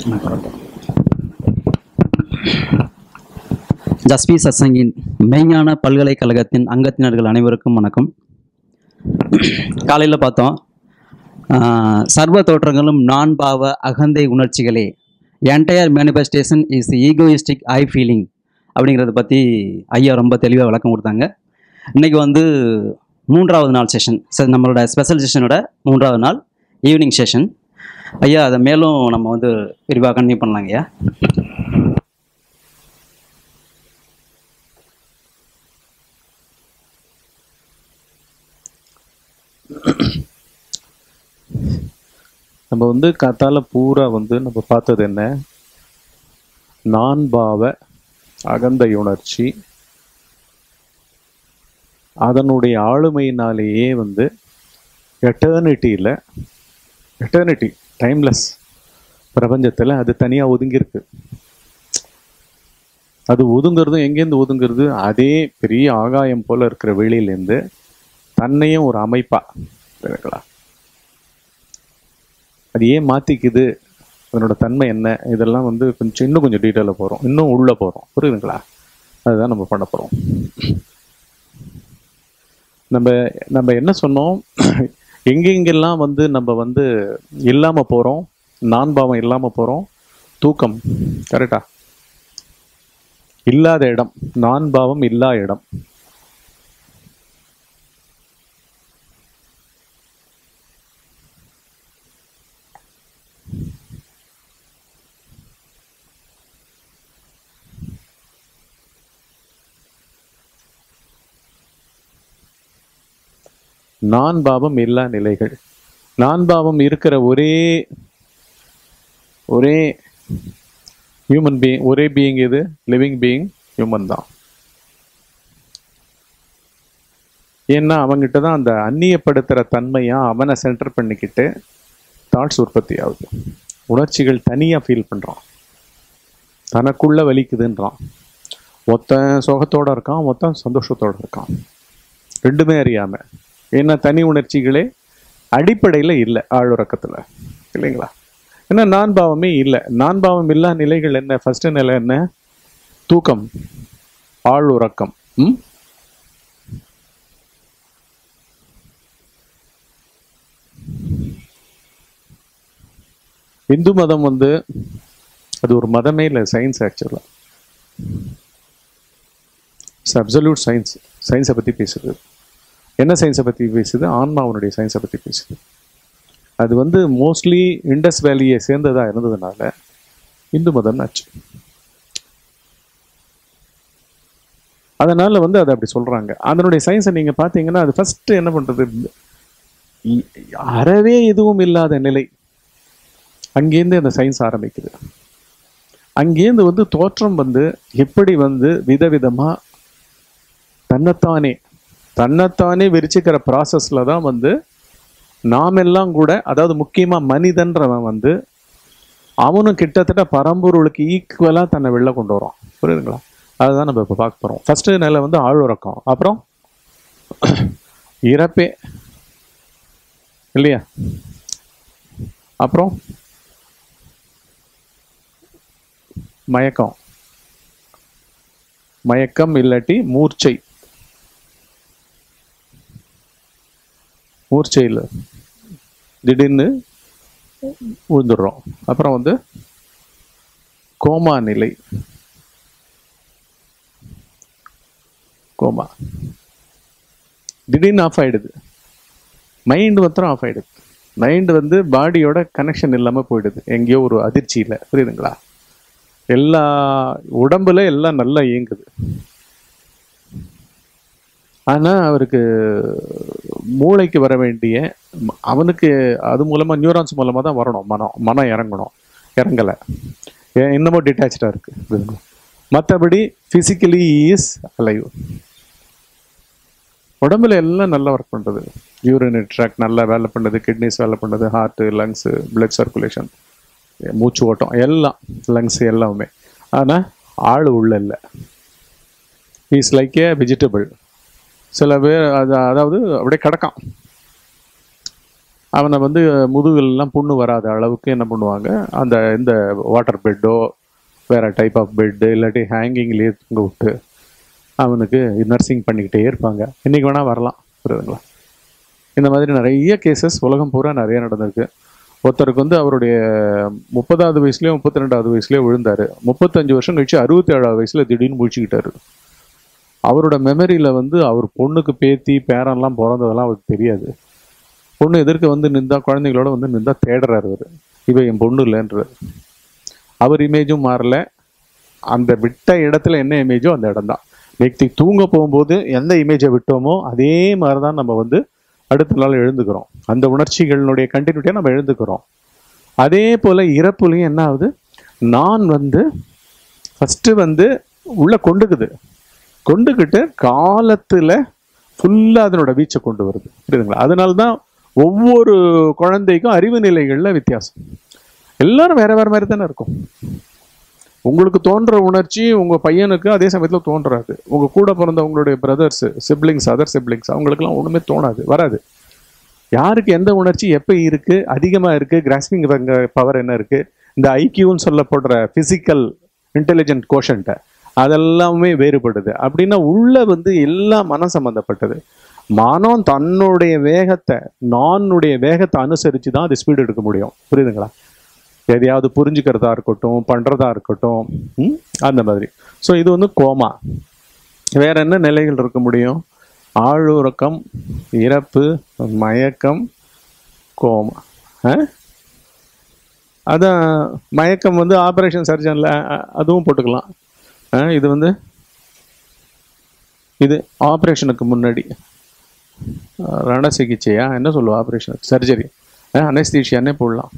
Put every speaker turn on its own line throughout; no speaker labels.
ஜஸ்பி சத்சங்கின் மெய்ஞான பல்கலைக்கழகத்தின் அங்கத்தினர்கள் அனைவருக்கும் வணக்கம் காலையில் பார்த்தோம் ஆஹ், சர்வ தோற்றங்களும் நான் பாவ அகந்தை உணர்ச்சிகளே entire manifestation is egoistic I feeling அப்படிங்கிறத பற்றி ஐயா ரொம்ப தெளிவாக விளக்கம் கொடுத்தாங்க இன்றைக்கி வந்து மூன்றாவது நாள் செஷன் நம்மளோட ஸ்பெஷல் செஷனோட மூன்றாவது நாள் ஈவினிங் செஷன் ஐயா அதை மேலும் நம்ம வந்து விரிவாக கன்டினியூ பண்ணலாங்க ஐயா
நம்ம வந்து கத்தால பூரா வந்து நம்ம பார்த்தது என்ன நான் பாவ அகந்தை உணர்ச்சி அதனுடைய ஆளுமையினாலேயே வந்து எட்டர்னிட்டியில் எட்டர்னிட்டி டைம்லெஸ் பிரபஞ்சத்தில் அது தனியாக ஒதுங்கியிருக்கு அது ஒதுங்கிறதும் எங்கேருந்து ஒதுங்கிறது அதே பெரிய ஆகாயம் போல இருக்கிற வெளியிலேருந்து தன்னையும் ஒரு அமைப்பா இருக்குங்களா அது ஏன் மாத்திக்குது அதனோட தன்மை என்ன இதெல்லாம் வந்து கொஞ்சம் இன்னும் கொஞ்சம் டீட்டெயிலாக போகிறோம் இன்னும் உள்ளே போகிறோம் புரியுதுங்களா அதுதான் நம்ம பண்ண போகிறோம் நம்ம நம்ம என்ன சொன்னோம் எங்கெங்கெல்லாம் வந்து நம்ம வந்து இல்லாமல் போகிறோம் நான் பாவம் இல்லாமல் போகிறோம் தூக்கம் கரெக்டா இல்லாத இடம் நான் பாவம் இல்லா இடம் நான் பாவம் இல்லா நிலைகள் நான் பாவம் இருக்கிற ஒரே ஒரே ஹியூமன் பீயிங் ஒரே பீயிங் இது லிவிங் பீயிங் ஹியூமன் தான் ஏன்னா அவங்கிட்ட தான் அந்த அந்நியப்படுத்துகிற தன்மையா அவனை சென்டர் பண்ணிக்கிட்டு தாட்ஸ் உற்பத்தி ஆகுது உணர்ச்சிகள் தனியாக ஃபீல் பண்ணுறான் தனக்குள்ள வலிக்குதுன்றான் ஒருத்தன் சுகத்தோட இருக்கான் ஒருத்தன் சந்தோஷத்தோட இருக்கான் ரெண்டுமே அறியாம ஏன்னா தனி உணர்ச்சிகளே அடிப்படையில் இல்லை ஆளுறக்கத்தில் இல்லைங்களா ஏன்னா நான் பாவமே இல்லை நான் பாவம் இல்லா நிலைகள் என்ன ஃபர்ஸ்ட் நிலை என்ன தூக்கம் ஆள் உறக்கம் ம் இந்து மதம் வந்து அது ஒரு மதமே இல்லை சயின்ஸ் ஆக்சுவலாக அப்சல்யூட் சயின்ஸ் சயின்ஸை பற்றி பேசுது என்ன சயின்ஸை பற்றி பேசுது ஆன்மாவனுடைய சயின்ஸை பற்றி பேசுது அது வந்து மோஸ்ட்லி இண்டஸ் வேலியை சேர்ந்ததாக இருந்ததுனால இந்து மதம் ஆச்சு அதனால வந்து அதை அப்படி சொல்றாங்க அதனுடைய சயின்ஸை நீங்க பார்த்தீங்கன்னா அது ஃபர்ஸ்ட் என்ன பண்றது இ- அறவே எதுவும் இல்லாத நிலை அங்கேருந்து அந்த சயின்ஸ் ஆரம்பிக்குது அங்கேருந்து வந்து தோற்றம் வந்து எப்படி வந்து விதவிதமா தன்னைத்தானே தன்னைத்தானே விரிச்சுக்கிற ப்ராசஸ்ல தான் வந்து நாம் எல்லாம் கூட அதாவது முக்கியமா மனிதன்றவன் வந்து அவனும் கிட்டத்தட்ட பரம்பொருளுக்கு ஈக்குவலா தன்னை வெளில கொண்டு வரான் புரியுதுங்களா அதுதான் நம்ம இப்போ பார்க்க போறோம் ஃபர்ஸ்ட் நிலை வந்து ஆழ்உறக்கம் அப்புறம் இறப்பே இல்லையா அப்புறம் மயக்கம் மயக்கம் இல்லாட்டி மூர்ச்சை மூர்ச்சையில் திடீர்னு விழுந்துடுறோம் அப்புறம் வந்து கோமா நிலை கோமா திடீர்னு ஆஃப் ஆயிடுது மைண்ட் மாத்திரம் ஆஃப் ஆயிடுது மைண்ட் வந்து பாடியோட கனெக்ஷன் இல்லாமல் போயிடுது எங்கேயோ ஒரு அதிர்ச்சியில் புரியுதுங்களா எல்லா உடம்புல எல்லாம் நல்லா இயங்குது ஆனா அவருக்கு மூளைக்கு வர வேண்டிய ம- அவனுக்கு அது மூலமா நியூரான்ஸ் மூலமா தான் வரணும் மனம் மனம் இறங்கணும் இறங்கலை ஏன் இன்னமும் டிட்டாச்சா இருக்கு மற்றபடி ஃபிசிக்கலி இஸ் அலைவ் உடம்புல எல்லாம் நல்லா ஒர்க் பண்றது யூரினரி ட்ராக் நல்லா வேலை பண்ணுது கிட்னிஸ் வேலை பண்ணுது ஹார்ட் லங்ஸ் பிளட் சர்க்குலேஷன் மூச்சு ஓட்டம் எல்லாம் லங்ஸ் எல்லாமே ஆனா ஆள் உள்ள இல்லை இஸ் லைக் ஏ வெஜிடபிள் சில பேர் அது அதாவது அப்படியே கிடக்கான் அவனை வந்து முதுகுலாம் புண்ணு வராத அளவுக்கு என்ன பண்ணுவாங்க அந்த இந்த வாட்டர் பெட்டோ வேற டைப் ஆஃப் பெட்டு இல்லாட்டி ஹேங்கிங்லேயே தூங்க விட்டு அவனுக்கு நர்சிங் பண்ணிக்கிட்டே இருப்பாங்க இன்னைக்கு வேணால் வரலாம் புரியுதுங்களா இந்த மாதிரி நிறைய கேசஸ் உலகம் பூரா நிறைய நடந்திருக்கு ஒருத்தருக்கு வந்து அவருடைய முப்பதாவது வயசுலயோ முப்பத்தி ரெண்டாவது வயசுலயோ விழுந்தாரு முப்பத்தஞ்சு வருஷம் கழிச்சு அறுபத்தி ஏழாவது வயசுல திடீர்னு முழிச்சுக்கிட்டாரு அவரோட மெமரியில வந்து அவர் பொண்ணுக்கு பேத்தி பேரன்லாம் பிறந்ததெல்லாம் அவருக்கு தெரியாது பொண்ணு எதிர்க்க வந்து நின்றா குழந்தைகளோட வந்து நின்றா தேடுறாரு அவர் இவ என் பொண்ணு இல்லைன்றார் அவர் இமேஜும் மாறல அந்த விட்ட இடத்துல என்ன இமேஜோ அந்த இடம்தான் நெக்ஸ்ட் தூங்க போகும்போது எந்த இமேஜை விட்டோமோ அதே மாதிரி தான் நம்ம வந்து அடுத்த நாள் எழுந்துக்கிறோம் அந்த உணர்ச்சிகளினுடைய கண்டினியூட்டியாக நம்ம எழுந்துக்கிறோம் அதே போல இறப்புலையும் என்ன ஆகுது நான் வந்து ஃபஸ்ட்டு வந்து உள்ள கொண்டுக்குது கொண்டுக்கிட்டு காலத்துல ஃபுல்லாக அதனோட வீச்சை கொண்டு வருது புரியுதுங்களா அதனால தான் ஒவ்வொரு குழந்தைக்கும் அறிவு நிலைகள்ல வித்தியாசம் எல்லாரும் வேற வேற மாதிரி தானே இருக்கும் உங்களுக்கு தோன்ற உணர்ச்சி உங்க பையனுக்கு அதே சமயத்துல தோன்றாது உங்க கூட பிறந்த உங்களுடைய பிரதர்ஸ் சிப்ளிங்ஸ் அதர் சிப்ளிங்ஸ் அவங்களுக்குலாம் ஒண்ணுமே தோணாது வராது யாருக்கு எந்த உணர்ச்சி எப்போ இருக்கு அதிகமா இருக்கு கிராஸ்பிங் பவர் என்ன இருக்கு இந்த ஐக்கியூன்னு சொல்லப்படுற பிசிக்கல் இன்டெலிஜென்ட் கோஷன்ட்ட அதெல்லாமே வேறுபடுது அப்படின்னா உள்ள வந்து எல்லாம் மனம் சம்பந்தப்பட்டது மனம் தன்னுடைய வேகத்தை நானுடைய வேகத்தை அனுசரித்து தான் அது ஸ்பீடு எடுக்க முடியும் புரியுதுங்களா எதையாவது புரிஞ்சுக்கிறதா இருக்கட்டும் பண்றதா இருக்கட்டும் ம்? அந்த மாதிரி ஸோ இது வந்து கோமா வேற என்ன நிலைகள் இருக்க முடியும் ஆழுறக்கம் இறப்பு மயக்கம் கோமா ஆ? அதான் மயக்கம் வந்து ஆபரேஷன் சர்ஜன்ல அதுவும் போட்டுக்கலாம் ஆ, இது வந்து இது ஆப்ரேஷனுக்கு முன்னாடி ஆ, ரண சிகிச்சையா என்ன சொல்லுவா ஆப்ரேஷன் சர்ஜரி அனஸ்தீஷியானே போடலாம்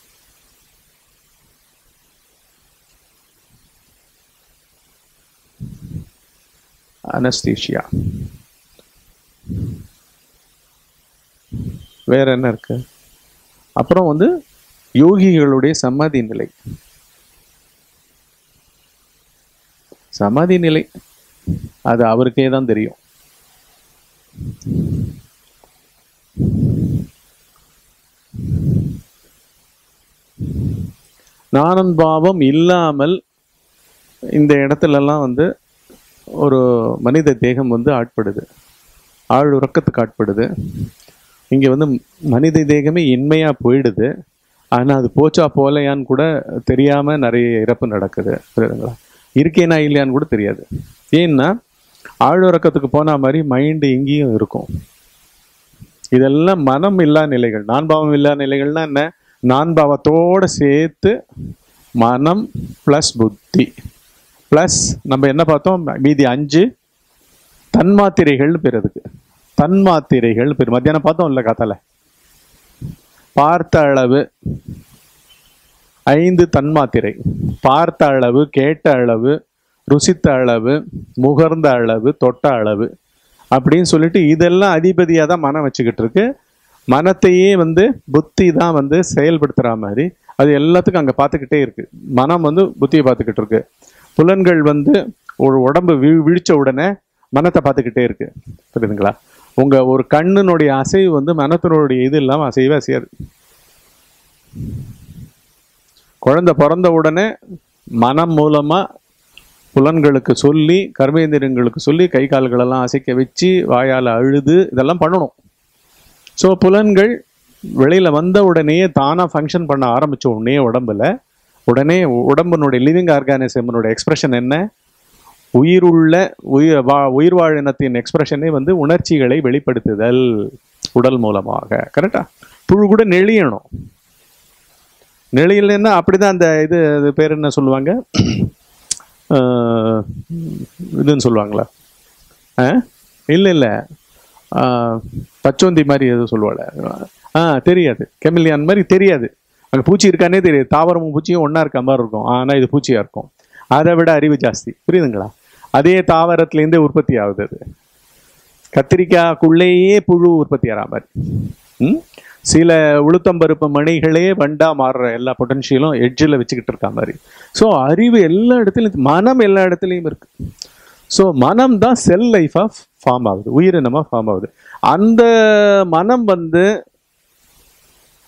அனஸ்தீஷியா வேற என்ன இருக்கு அப்புறம் வந்து யோகிகளுடைய சமாதி நிலை சமாதி நிலை அது அவருக்கே தான் தெரியும் நானன் பாவம் இல்லாமல் இந்த இடத்துலலாம் வந்து ஒரு மனித தேகம் வந்து ஆட்படுது ஆழ் உறக்கத்துக்கு ஆட்படுது இங்கே வந்து மனித தேகமே இன்மையாக போயிடுது ஆனால் அது போச்சா போலையான்னு கூட தெரியாமல் நிறைய இறப்பு நடக்குது புரியுதுங்களா இருக்கேனா இல்லையான்னு கூட தெரியாது ஏன்னா ஆழ்வுறக்கத்துக்கு போன மாதிரி மைண்டு இங்கேயும் இருக்கும் இதெல்லாம் மனம் இல்லா நிலைகள் நான் பாவம் இல்லா நிலைகள்னா என்ன நான் பாவத்தோட சேர்த்து மனம் ப்ளஸ் புத்தி ப்ளஸ் நம்ம என்ன பார்த்தோம் மீதி அஞ்சு தன்மாத்திரைகள்னு பேர் அதுக்கு தன்மாத்திரைகள் பேர் மத்தியானம் பார்த்தோம் இல்லை காத்தால பார்த்த அளவு ஐந்து தன்மாத்திரை பார்த்த அளவு கேட்ட அளவு ருசித்த அளவு முகர்ந்த அளவு தொட்ட அளவு அப்படின்னு சொல்லிட்டு இதெல்லாம் அதிபதியாக தான் மனம் வச்சுக்கிட்டு இருக்கு மனத்தையே வந்து புத்தி தான் வந்து செயல்படுத்துகிற மாதிரி அது எல்லாத்துக்கும் அங்கே பார்த்துக்கிட்டே இருக்கு மனம் வந்து புத்தியை பார்த்துக்கிட்டு இருக்கு புலன்கள் வந்து ஒரு உடம்பு வி விழிச்ச உடனே மனத்தை பார்த்துக்கிட்டே இருக்கு புரியுதுங்களா உங்க ஒரு கண்ணினுடைய அசைவு வந்து மனத்தினுடைய இது இல்லாமல் அசைவே அசையாது குழந்தை பிறந்த உடனே மனம் மூலமா புலன்களுக்கு சொல்லி கர்மேந்திரங்களுக்கு சொல்லி கை கால்களெல்லாம் அசைக்க வச்சு வாயால் அழுது இதெல்லாம் பண்ணணும் ஸோ புலன்கள் வெளியில வந்த உடனே தானா ஃபங்க்ஷன் பண்ண ஆரம்பிச்ச உடனே உடம்புல உடனே உடம்பினுடைய லிவிங் ஆர்கானிசம்னுடைய எக்ஸ்பிரஷன் என்ன உயிருள்ள உயிர் வா உயிர் வாழினத்தின் எக்ஸ்பிரஷனே வந்து உணர்ச்சிகளை வெளிப்படுத்துதல் உடல் மூலமாக கரெக்டா புழு கூட நெளியணும் நெளியலைன்னா அப்படிதான் அந்த இது அது பேர் என்ன சொல்லுவாங்க ஆஹ், இதுன்னு சொல்லுவாங்களா ஆ இல்லை இல்லை பச்சோந்தி மாதிரி எதுவும் சொல்லுவாள் ஆ தெரியாது கெமிலியான் மாதிரி தெரியாது அங்கே பூச்சி இருக்கானே தெரியாது தாவரமும் பூச்சியும் ஒன்றா இருக்க மாதிரி இருக்கும் ஆனால் இது பூச்சியாக இருக்கும் அதை விட அறிவு ஜாஸ்தி புரியுதுங்களா அதே தாவரத்துலேருந்தே உற்பத்தி ஆகுது அது கத்திரிக்காய்க்குள்ளேயே புழு உற்பத்தி ஆகிற மாதிரி ம்? சில உளுத்தம்பருப்பு மணிகளே வண்டா மாறுற எல்லா பொட்டன்ஷியலும் எட்ஜில் வச்சுக்கிட்டு இருக்க மாதிரி ஸோ அறிவு எல்லா இடத்துலையும் மனம் எல்லா இடத்துலையும் இருக்கு ஸோ மனம் தான் செல் லைஃபாக ஃபார்ம் ஆகுது உயிரினமாக ஃபார்ம் ஆகுது அந்த மனம் வந்து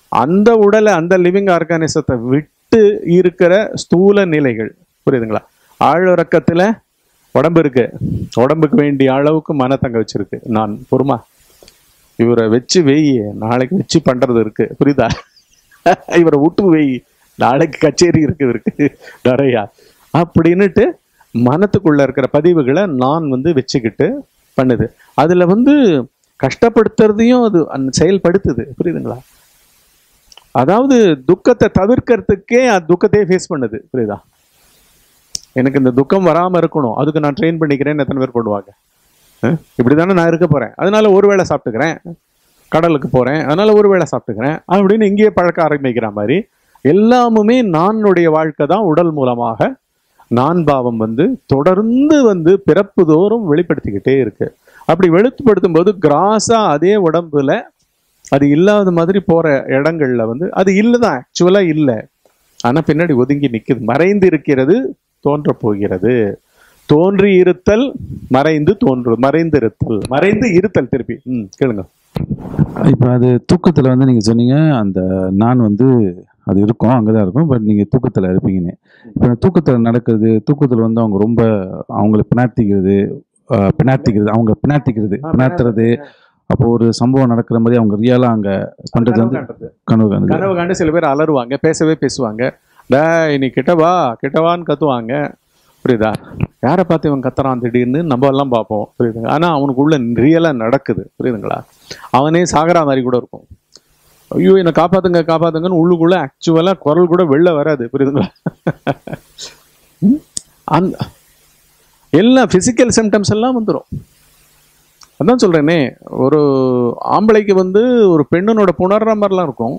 அந்த உடலை அந்த லிவிங் ஆர்கானிசத்தை விட்டு இருக்கிற ஸ்தூல நிலைகள் புரியுதுங்களா ஆழறக்கத்துல உடம்பு இருக்கு உடம்புக்கு வேண்டிய அளவுக்கு மனத்தங்க வச்சிருக்கு நான் பொறுமா இவரை வச்சு வெய் நாளைக்கு வச்சு பண்றது இருக்கு புரியுதா இவரை விட்டு வெய் நாளைக்கு கச்சேரி இருக்கு இருக்கு நிறையா அப்படின்னுட்டு மனத்துக்குள்ள இருக்கிற பதிவுகளை நான் வந்து வச்சுக்கிட்டு பண்ணுது அதுல வந்து கஷ்டப்படுத்துறதையும் அது அந்த செயல்படுத்துது புரியுதுங்களா அதாவது துக்கத்தை தவிர்க்கறதுக்கே அது துக்கத்தையே ஃபேஸ் பண்ணுது புரியுதா எனக்கு இந்த துக்கம் வராம இருக்கணும் அதுக்கு நான் ட்ரெயின் பண்ணிக்கிறேன்னு எத்தனை பேர் போடுவாங்க அஹ்? இப்படிதானே நான் இருக்க போறேன் அதனால ஒரு வேளை சாப்பிட்டுக்கிறேன் கடலுக்கு போறேன் அதனால ஒரு வேளை சாப்பிட்டுக்கிறேன் அப்படின்னு இங்கேயே பழக்க ஆரம்பிக்கிற மாதிரி எல்லாமுமே நானுடைய வாழ்க்கை தான் உடல் மூலமாக நான் பாவம் வந்து தொடர்ந்து வந்து பிறப்பு தோறும் வெளிப்படுத்திக்கிட்டே இருக்கு அப்படி வெளிப்படுத்தும் போது கிராஸா அதே உடம்புல அது இல்லாத மாதிரி போற இடங்கள்ல வந்து அது இல்லைதான் ஆக்சுவலா இல்லை ஆனா பின்னாடி ஒதுங்கி நிக்குது மறைந்து இருக்கிறது தோன்ற போகிறது தோன்றி இருத்தல் மறைந்து தோன்று மறைந்து இருத்தல் மறைந்து இருத்தல் திருப்பி ம் கேளுங்க
இப்போ அது தூக்கத்தில் வந்து நீங்கள் சொன்னீங்க அந்த நான் வந்து அது இருக்கும் அங்கே தான் இருக்கும் பட் நீங்கள் தூக்கத்தில் இருப்பீங்கன்னு இப்போ தூக்கத்தில் நடக்கிறது தூக்கத்தில் வந்து அவங்க ரொம்ப அவங்கள பினாத்திக்கிறது ஆஹ் பினாத்திக்கிறது அவங்க பினாத்திக்கிறது பினாத்துறது அப்போ ஒரு சம்பவம் நடக்கிற மாதிரி அவங்க ரியலாக அங்கே பண்ணுறது வந்து கனவு காணுது
கனவு காண்டு சில பேர் அலறுவாங்க பேசவே பேசுவாங்க டேய் நீ கிட்டவா கிட்டவான்னு கத்துவாங்க புரியுதா யாரை பார்த்து இவன் கத்துறான் திடீர்னு நம்ம எல்லாம் பார்ப்போம் புரியுதுங்க ஆனால் அவனுக்குள்ள ரியலாக நடக்குது புரியுதுங்களா அவனே சாகரா மாதிரி கூட இருக்கும் ஐயோ என்னை காப்பாத்துங்க காப்பாத்துங்கன்னு உள்ளுக்குள்ள ஆக்சுவலாக குரல் கூட வெளில வராது புரியுதுங்களா ம்? அந்த எல்லா ஃபிசிக்கல் சிம்டம்ஸ் எல்லாம் வந்துடும் அதான் சொல்றேனே ஒரு ஆம்பளைக்கு வந்து ஒரு பெண்ணனோட புணர்ற மாதிரிலாம் இருக்கும்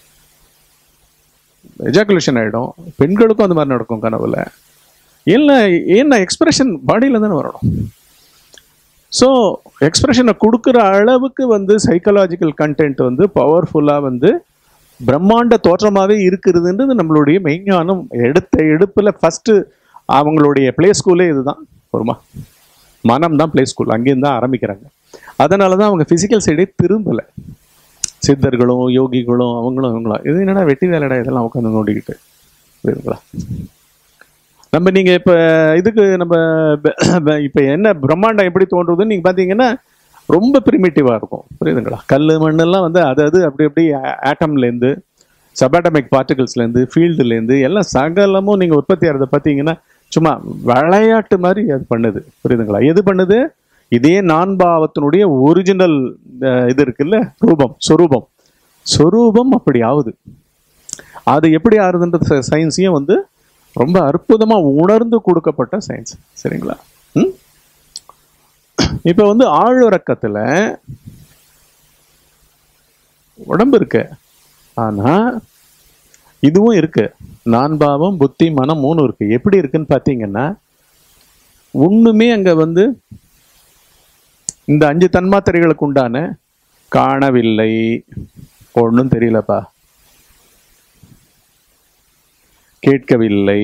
எஜாகுலேஷன் ஆகிடும் பெண்களுக்கும் அந்த மாதிரி நடக்கும் கனவுல இல்லை என்ன எக்ஸ்பிரஷன் பாடியில் தானே வரணும் ஸோ எக்ஸ்பிரஷனை கொடுக்குற அளவுக்கு வந்து சைக்கலாஜிக்கல் கண்டென்ட் வந்து பவர்ஃபுல்லாக வந்து பிரம்மாண்ட தோற்றமாகவே இருக்கிறதுன்றது நம்மளுடைய மெய்ஞானம் எடுத்த எடுப்பில் ஃபஸ்ட்டு அவங்களுடைய ப்ளே ஸ்கூலே இதுதான் ஒருமா மனம் தான் ப்ளே ஸ்கூல் அங்கேருந்து தான் ஆரம்பிக்கிறாங்க அதனால தான் அவங்க ஃபிசிக்கல் சைடே திரும்பலை சித்தர்களும் யோகிகளும் அவங்களும் இவங்களும் இது என்னடா வெட்டி வேலைடா இதெல்லாம் உட்காந்து நோண்டிக்கிட்டு புரியுதுங்களா நம்ம நீங்க இப்ப இதுக்கு நம்ம ப- ப- இப்ப என்ன பிரம்மாண்டம் எப்படி தோன்றுதுன்னு நீங்க பாத்தீங்கன்னா ரொம்ப பிரிமிட்டிவா இருக்கும் புரியுதுங்களா கல் மண்ணெல்லாம் வந்து அது அது அப்படி அப்படி ஆட்டம்ல இருந்து சபாட்டமிக் பார்ட்டிகல்ஸ்ல இருந்து ஃபீல்டுல இருந்து எல்லாம் சகலமும் நீங்க உற்பத்தி ஆகிறத பார்த்தீங்கன்னா சும்மா விளையாட்டு மாதிரி அது பண்ணுது புரியுதுங்களா எது பண்ணுது இதே நான்பாவத்தினுடைய ஒரிஜினல் இது இருக்குல்ல ரூபம் சொரூபம் சொரூபம் அப்படி ஆகுது அது எப்படி ஆகுதுன்ற சயின்ஸையும் வந்து ரொம்ப அற்புதமா உணர்ந்து கொடுக்கப்பட்ட சயின்ஸ் சரிங்களா ம் இப்போ வந்து ஆழ்உறக்கத்துல உடம்பு இருக்கு ஆனா இதுவும் இருக்கு நான்பாவம் புத்தி மனம் மூணு இருக்கு எப்படி இருக்குன்னு பார்த்தீங்கன்னா ஒண்ணுமே அங்க வந்து இந்த அஞ்சு தன்மாத்திரைகளுக்கு உண்டான காணவில்லை ஒன்றும் தெரியலப்பா கேட்கவில்லை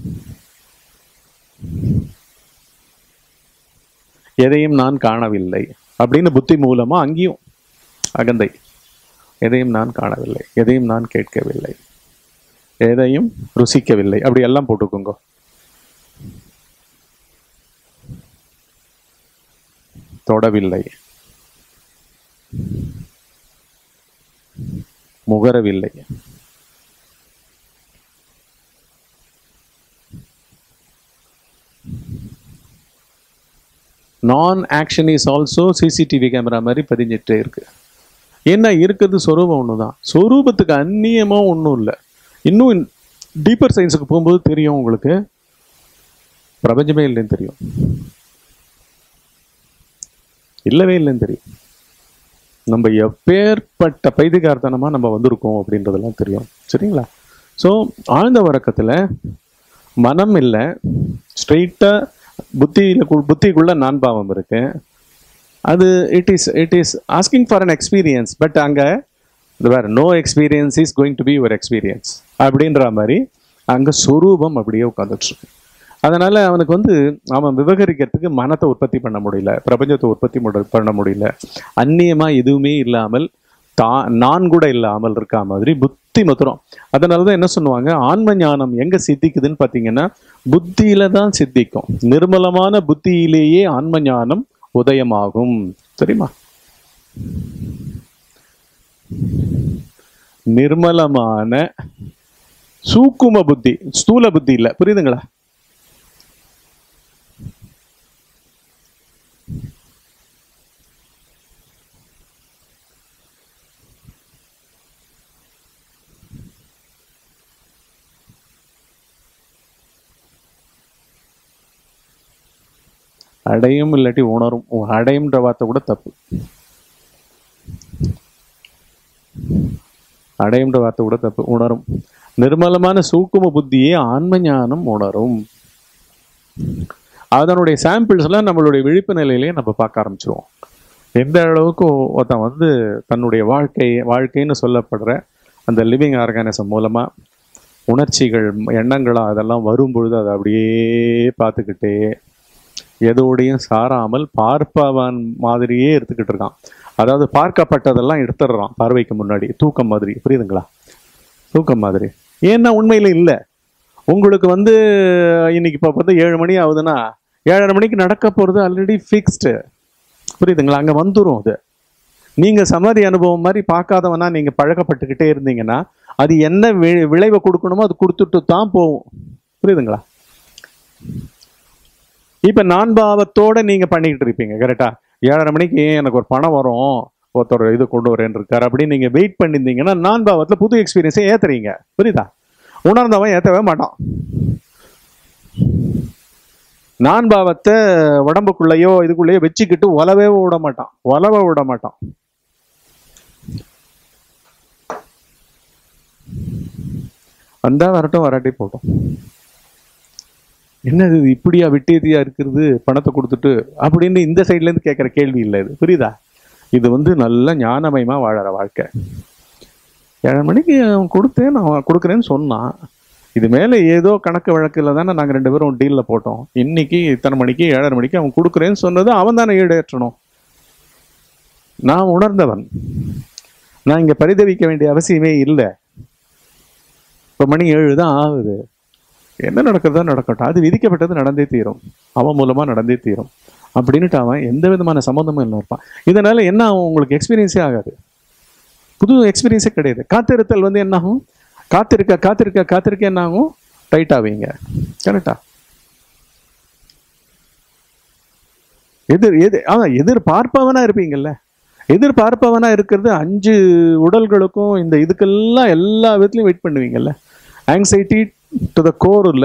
எதையும் நான் காணவில்லை அப்படின்னு புத்தி மூலமா அங்கேயும் அகந்தை எதையும் நான் காணவில்லை எதையும் நான் கேட்கவில்லை எதையும் ருசிக்கவில்லை அப்படி எல்லாம் போட்டுக்கோங்க தொடவில்லை முகரவில்லை நான் action is also CCTV camera மாதிரி பதிஞ்சிட்டே இருக்கு என்ன இருக்கிறது சொரூபம் ஒன்று தான் சொரூபத்துக்கு அந்நியமாக ஒன்றும் இல்லை இன்னும் டீப்பர் சயின்ஸுக்கு போகும்போது தெரியும் உங்களுக்கு பிரபஞ்சமே இல்லைன்னு தெரியும் இல்லவே இல்லைன்னு தெரியும் நம்ம எப்பேற்பட்ட பைதிகார்த்தனமாக நம்ம வந்திருக்கோம் அப்படின்றதெல்லாம் தெரியும் சரிங்களா ஸோ ஆழ்ந்த உறக்கத்தில் மனம் இல்லை ஸ்ட்ரெயிட்டாக புத்தியில் புத்திக்குள்ள நான் பாவம் இருக்கு அது it is it is asking for an experience but அங்கே வேற no experience is going to be your experience அப்படின்ற மாதிரி அங்கே சொரூபம் அப்படியே உட்காந்துட்டு இருக்கு அதனால அவனுக்கு வந்து அவன் விவகரிக்கிறதுக்கு மனத்தை உற்பத்தி பண்ண முடியல பிரபஞ்சத்தை உற்பத்தி முட- பண்ண முடியல அந்நியமா எதுவுமே இல்லாமல் தான் நான் கூட இல்லாமல் இருக்கா மாதிரி புத்தி மதுரம் அதனால தான் என்ன சொல்லுவாங்க ஆன்ம ஞானம் எங்க சித்திக்குதுன்னு பார்த்தீங்கன்னா புத்தியில தான் சித்திக்கும் நிர்மலமான புத்தியிலேயே ஆன்ம ஞானம் உதயமாகும் தெரியுமா நிர்மலமான சூக்கும புத்தி ஸ்தூல புத்தி இல்ல புரியுதுங்களா அடையும் இல்லாட்டி உணரும் உ- அடையும்ன்ற வார்த்தை கூட தப்பு அடையும்ன்ற வார்த்தை கூட தப்பு உணரும் நிர்மலமான சூக்கும புத்தியே ஆன்ம ஞானம் உணரும் அதனுடைய சாம்பிள்ஸ்லாம் நம்மளுடைய விழிப்பு நிலையிலேயே நம்ம பார்க்க ஆரம்பிச்சிருவோம் எந்த அளவுக்கு ஒருத்தன் வந்து தன்னுடைய வாழ்க்கை வாழ்க்கைன்னு சொல்லப்படுற அந்த லிவிங் ஆர்கானிசம் மூலமா உணர்ச்சிகள் எண்ணங்களா அதெல்லாம் வரும் பொழுது அதை அப்படியே பார்த்துக்கிட்டே எதோடையும் சாராமல் பார்ப்பவன் மாதிரியே எடுத்துக்கிட்டு இருக்கான் அதாவது பார்க்கப்பட்டதெல்லாம் எடுத்துடுறான் பார்வைக்கு முன்னாடி தூக்கம் மாதிரி புரியுதுங்களா தூக்கம் மாதிரி ஏன்னா உண்மையில இல்லை உங்களுக்கு வந்து இன்னைக்கு இப்போ பார்த்து ஏழு மணி ஆகுதுன்னா ஏழரை மணிக்கு நடக்க போகிறது ஆல்ரெடி ஃபிக்ஸ்டு புரியுதுங்களா அங்கே வந்துடும் அது நீங்கள் சமாதி அனுபவம் மாதிரி பார்க்காதவனா நீங்கள் பழக்கப்பட்டுக்கிட்டே இருந்தீங்கன்னா அது என்ன வி- விளைவை கொடுக்கணுமோ அது கொடுத்துட்டு தான் போகும் புரியுதுங்களா இப்போ நான் பாவத்தோட நீங்க பண்ணிக்கிட்டு இருப்பீங்க கரெக்டா ஏழரை மணிக்கு எனக்கு ஒரு பணம் வரும் ஒருத்தர் இது கொண்டு வரேன் இருக்காரு அப்படின்னு நீங்க வெயிட் பண்ணியிருந்தீங்கன்னா நான் பாவத்துல புது எக்ஸ்பீரியன்ஸை ஏத்துறீங்க புரியுதா உணர்ந்தவன் ஏத்தவே மாட்டான் நான் பாவத்தை உடம்புக்குள்ளேயோ இதுக்குள்ளேயோ வச்சுக்கிட்டு உலவே விட மாட்டான் உலவ விட மாட்டான் வந்தா வரட்டும் வராட்டி போட்டோம் என்னது இது இப்படியா விட்டேதியா இருக்கிறது பணத்தை கொடுத்துட்டு அப்படின்னு இந்த சைட்ல இருந்து கேட்குற கேள்வி இல்லை இது புரியுதா இது வந்து நல்ல ஞானமயமா வாழற வாழ்க்கை ஏழரை மணிக்கு அவன் கொடுத்தேன் நான் கொடுக்குறேன்னு சொன்னான் இது மேலே ஏதோ கணக்கு வழக்கில் தானே நாங்கள் ரெண்டு பேரும் டீலில் போட்டோம் இன்னைக்கு இத்தனை மணிக்கு ஏழரை மணிக்கு அவன் கொடுக்குறேன்னு சொன்னது அவன் தானே ஈடேற்றணும் நான் உணர்ந்தவன் நான் இங்கே பரிதவிக்க வேண்டிய அவசியமே இல்லை இப்போ மணி ஏழு தான் ஆகுது என்ன நடக்கிறதோ நடக்கட்டும் அது விதிக்கப்பட்டது நடந்தே தீரும் அவன் மூலமா நடந்தே தீரும் அப்படின்னுட்டு அவன் எந்த விதமான சம்மந்தமும் இல்லை இருப்பான் இதனால என்ன ஆகும் உங்களுக்கு எக்ஸ்பீரியன்ஸே ஆகாது புது எக்ஸ்பீரியன்ஸே கிடையாது காத்திருத்தல் வந்து என்ன ஆகும் காத்திருக்க காத்திருக்க காத்திருக்க என்ன ஆகும் டைட் ஆவீங்க கரெக்டா எதிர் எது ஆ எதிர்பார்ப்பவனா இருப்பீங்கல்ல எதிர்பார்ப்பவனா இருக்கிறது அஞ்சு உடல்களுக்கும் இந்த இதுக்கெல்லாம் எல்லா விதத்துலையும் வெயிட் பண்ணுவீங்கல்ல ஆங்ஸைட்டி டு த கோர் இல்ல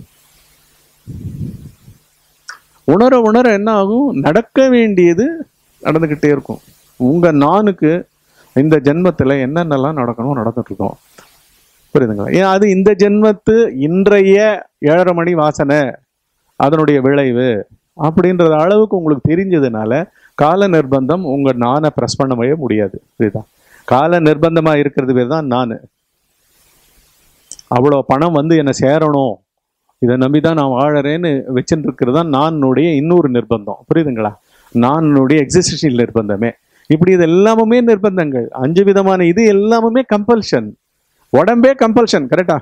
உணர உணர என்ன ஆகும் நடக்க வேண்டியது நடந்துக்கிட்டே இருக்கும் உங்க நானுக்கு இந்த ஜென்மத்துல என்னென்னலாம் நடக்கணும் நடந்துட்டு இருக்கோம் புரியுதுங்களா ஏன் அது இந்த ஜென்மத்து இன்றைய ஏழரை மணி வாசனை அதனுடைய விளைவு அப்படின்றது அளவுக்கு உங்களுக்கு தெரிஞ்சதுனால கால நிர்பந்தம் உங்க நானை ப்ரெஸ் பண்ணவே முடியாது புரியுதா கால நிர்பந்தமா இருக்கிறது பேர் தான் நான் அவ்வளோ பணம் வந்து என்னை சேரணும் இதை நம்பி தான் நான் வாழறேன்னு வச்சுட்டு இருக்கிறது தான் நானுடைய இன்னொரு நிர்பந்தம் புரியுதுங்களா நானுடைய எக்ஸிஸ்டன்ஷியல் நிர்பந்தமே இப்படி இது எல்லாமுமே நிர்பந்தங்கள் அஞ்சு விதமான இது எல்லாமுமே கம்பல்ஷன் உடம்பே கம்பல்ஷன் கரெக்டா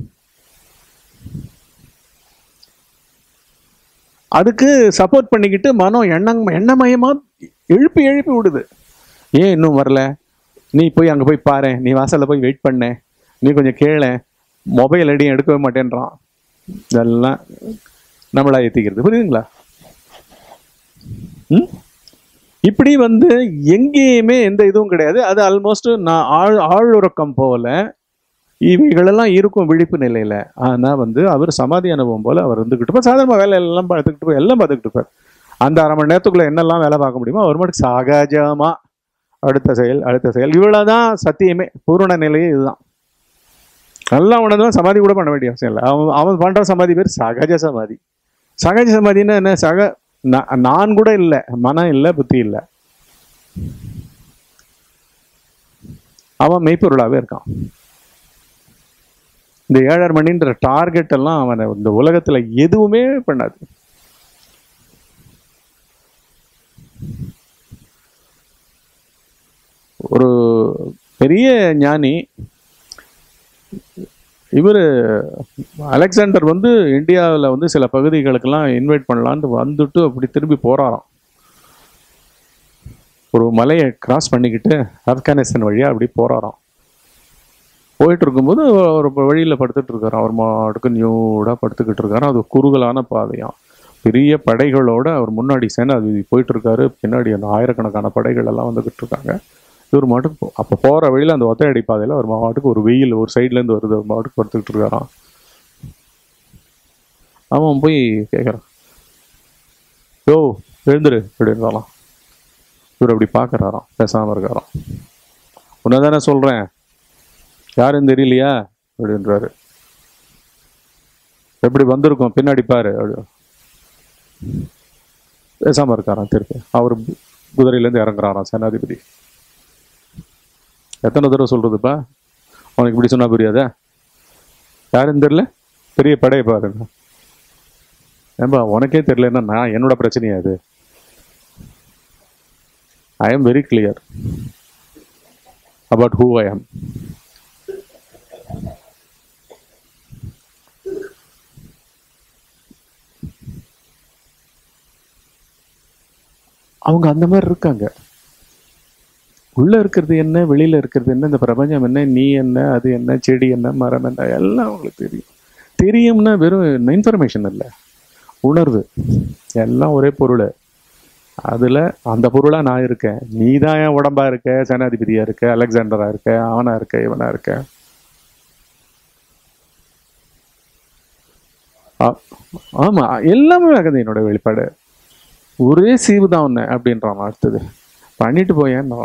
அதுக்கு சப்போர்ட் பண்ணிக்கிட்டு மனம் எண்ணம் எண்ணமயமா எழுப்பி எழுப்பி விடுது ஏன் இன்னும் வரல நீ போய் அங்கே போய் பாரு நீ வாசல்ல போய் வெயிட் பண்ண நீ கொஞ்சம் கேள மொபைல் அடியும் எடுக்கவே மாட்டேன்றான் இதெல்லாம் நம்மளா ஏத்திக்கிறது புரியுதுங்களா ம்? இப்படி வந்து எங்கேயுமே எந்த இதுவும் கிடையாது அது ஆல்மோஸ்ட் நான் ஆழ் ஆழ்உறக்கம் போல இவைகளெல்லாம் இருக்கும் விழிப்பு நிலையில ஆனா வந்து அவர் சமாதி அனுபவம் போல அவர் இருந்துகிட்டு இருப்பார் சாதாரண வேலை எல்லாம் பார்த்துக்கிட்டு இருப்பார் எல்லாம் பார்த்துக்கிட்டு இருப்பார் அந்த அரை மணி நேரத்துக்குள்ள என்னெல்லாம் வேலை பார்க்க முடியுமோ அவர் மட்டும் சகஜமா அடுத்த செயல் அடுத்த செயல் இவ்வளவுதான் சத்தியமே பூரண நிலையே இதுதான் நல்லா உணர்ந்தவன் சமாதி கூட பண்ண வேண்டிய அவசியம் இல்லை அவன் அவன் பண்ற சமாதி பேர் சகஜ சமாதி சகஜ சமாதின்னா என்ன சக நா- நான் கூட இல்லை மனம் இல்லை புத்தி இல்லை அவன் மெய்ப்பொருளாவே இருக்கான் இந்த ஏழரை மணின்ற டார்கெட் எல்லாம் அவனை இந்த உலகத்துல எதுவுமே பண்ணாது ஒரு பெரிய ஞானி இவர் அலெக்சாண்டர் வந்து இந்தியாவில் வந்து சில பகுதிகளுக்கெல்லாம் இன்வைட் பண்ணலான்னு வந்துட்டு அப்படி திரும்பி போறாராம் ஒரு மலையை கிராஸ் பண்ணிக்கிட்டு ஆப்கானிஸ்தான் வழியா அப்படி போறாராம் போயிட்டு இருக்கும்போது ஒரு வழியில் படுத்துட்டு இருக்காராம் அவர் மாட்டுக்கு நியூடாக படுத்துக்கிட்டு இருக்காராம் அது குறுகலான பாதையாம் பெரிய படைகளோட அவர் முன்னாடி சேனாதிபதி போயிட்டு இருக்காரு பின்னாடி அந்த ஆயிரக்கணக்கான படைகள் எல்லாம் வந்துகிட்டு இருக்காங்க இவர் மாட்டுக்கு போ- அப்போ போற வழியில அந்த ஒத்தையடி பாதையில ஒரு மாட்டுக்கு ஒரு வெயில் ஒரு சைடுல இருந்து வருது ஒரு மாட்டுக்கு படுத்துக்கிட்டு இருக்காராம் அவன் போய் கேட்குறான் யோ எழுந்துரு அப்படின்றாலாம் இவர் அப்படி பார்க்கறாராம் பேசாம இருக்காராம் உன்னதானே சொல்றேன் யாருன்னு தெரியலையா அப்படின்றாரு எப்படி வந்திருக்கோம் பின்னாடி பாரு அப்படி பேசாம இருக்காராம் திருப்பி அவர் குதிரையில இருந்து இறங்குறாராம் சேனாதிபதி எத்தனை தடவை சொல்றதுப்பா அவனுக்கு இப்படி சொன்னா புரியாதா யாருன்னு தெரியல பெரிய படையை பாருங்க ஏன்பா உனக்கே தெரியலன்னா நான் என்னோட பிரச்சனையா அது I am very clear about who I am அவங்க அந்த மாதிரி இருக்காங்க உள்ள இருக்கிறது என்ன வெளியில இருக்கிறது என்ன இந்த பிரபஞ்சம் என்ன நீ என்ன அது என்ன செடி என்ன மரம் என்ன எல்லாம் அவங்களுக்கு தெரியும் தெரியும்னா வெறும் இன்ஃபர்மேஷன் இல்லை உணர்வு எல்லாம் ஒரே பொருள் அதுல அந்த பொருளா நான் இருக்கேன் நீ தான் என் உடம்பா இருக்க சேனாதிபதியா இருக்க அலெக்சாண்டரா இருக்க அவனா இருக்க இவனா இருக்க ஆ- ஆமா எல்லாமே ஆகுது என்னோட வெளிப்பாடு ஒரே சீவு தான் ஒன்று அப்படின்றான் அடுத்தது பண்ணிட்டு போயேன்னு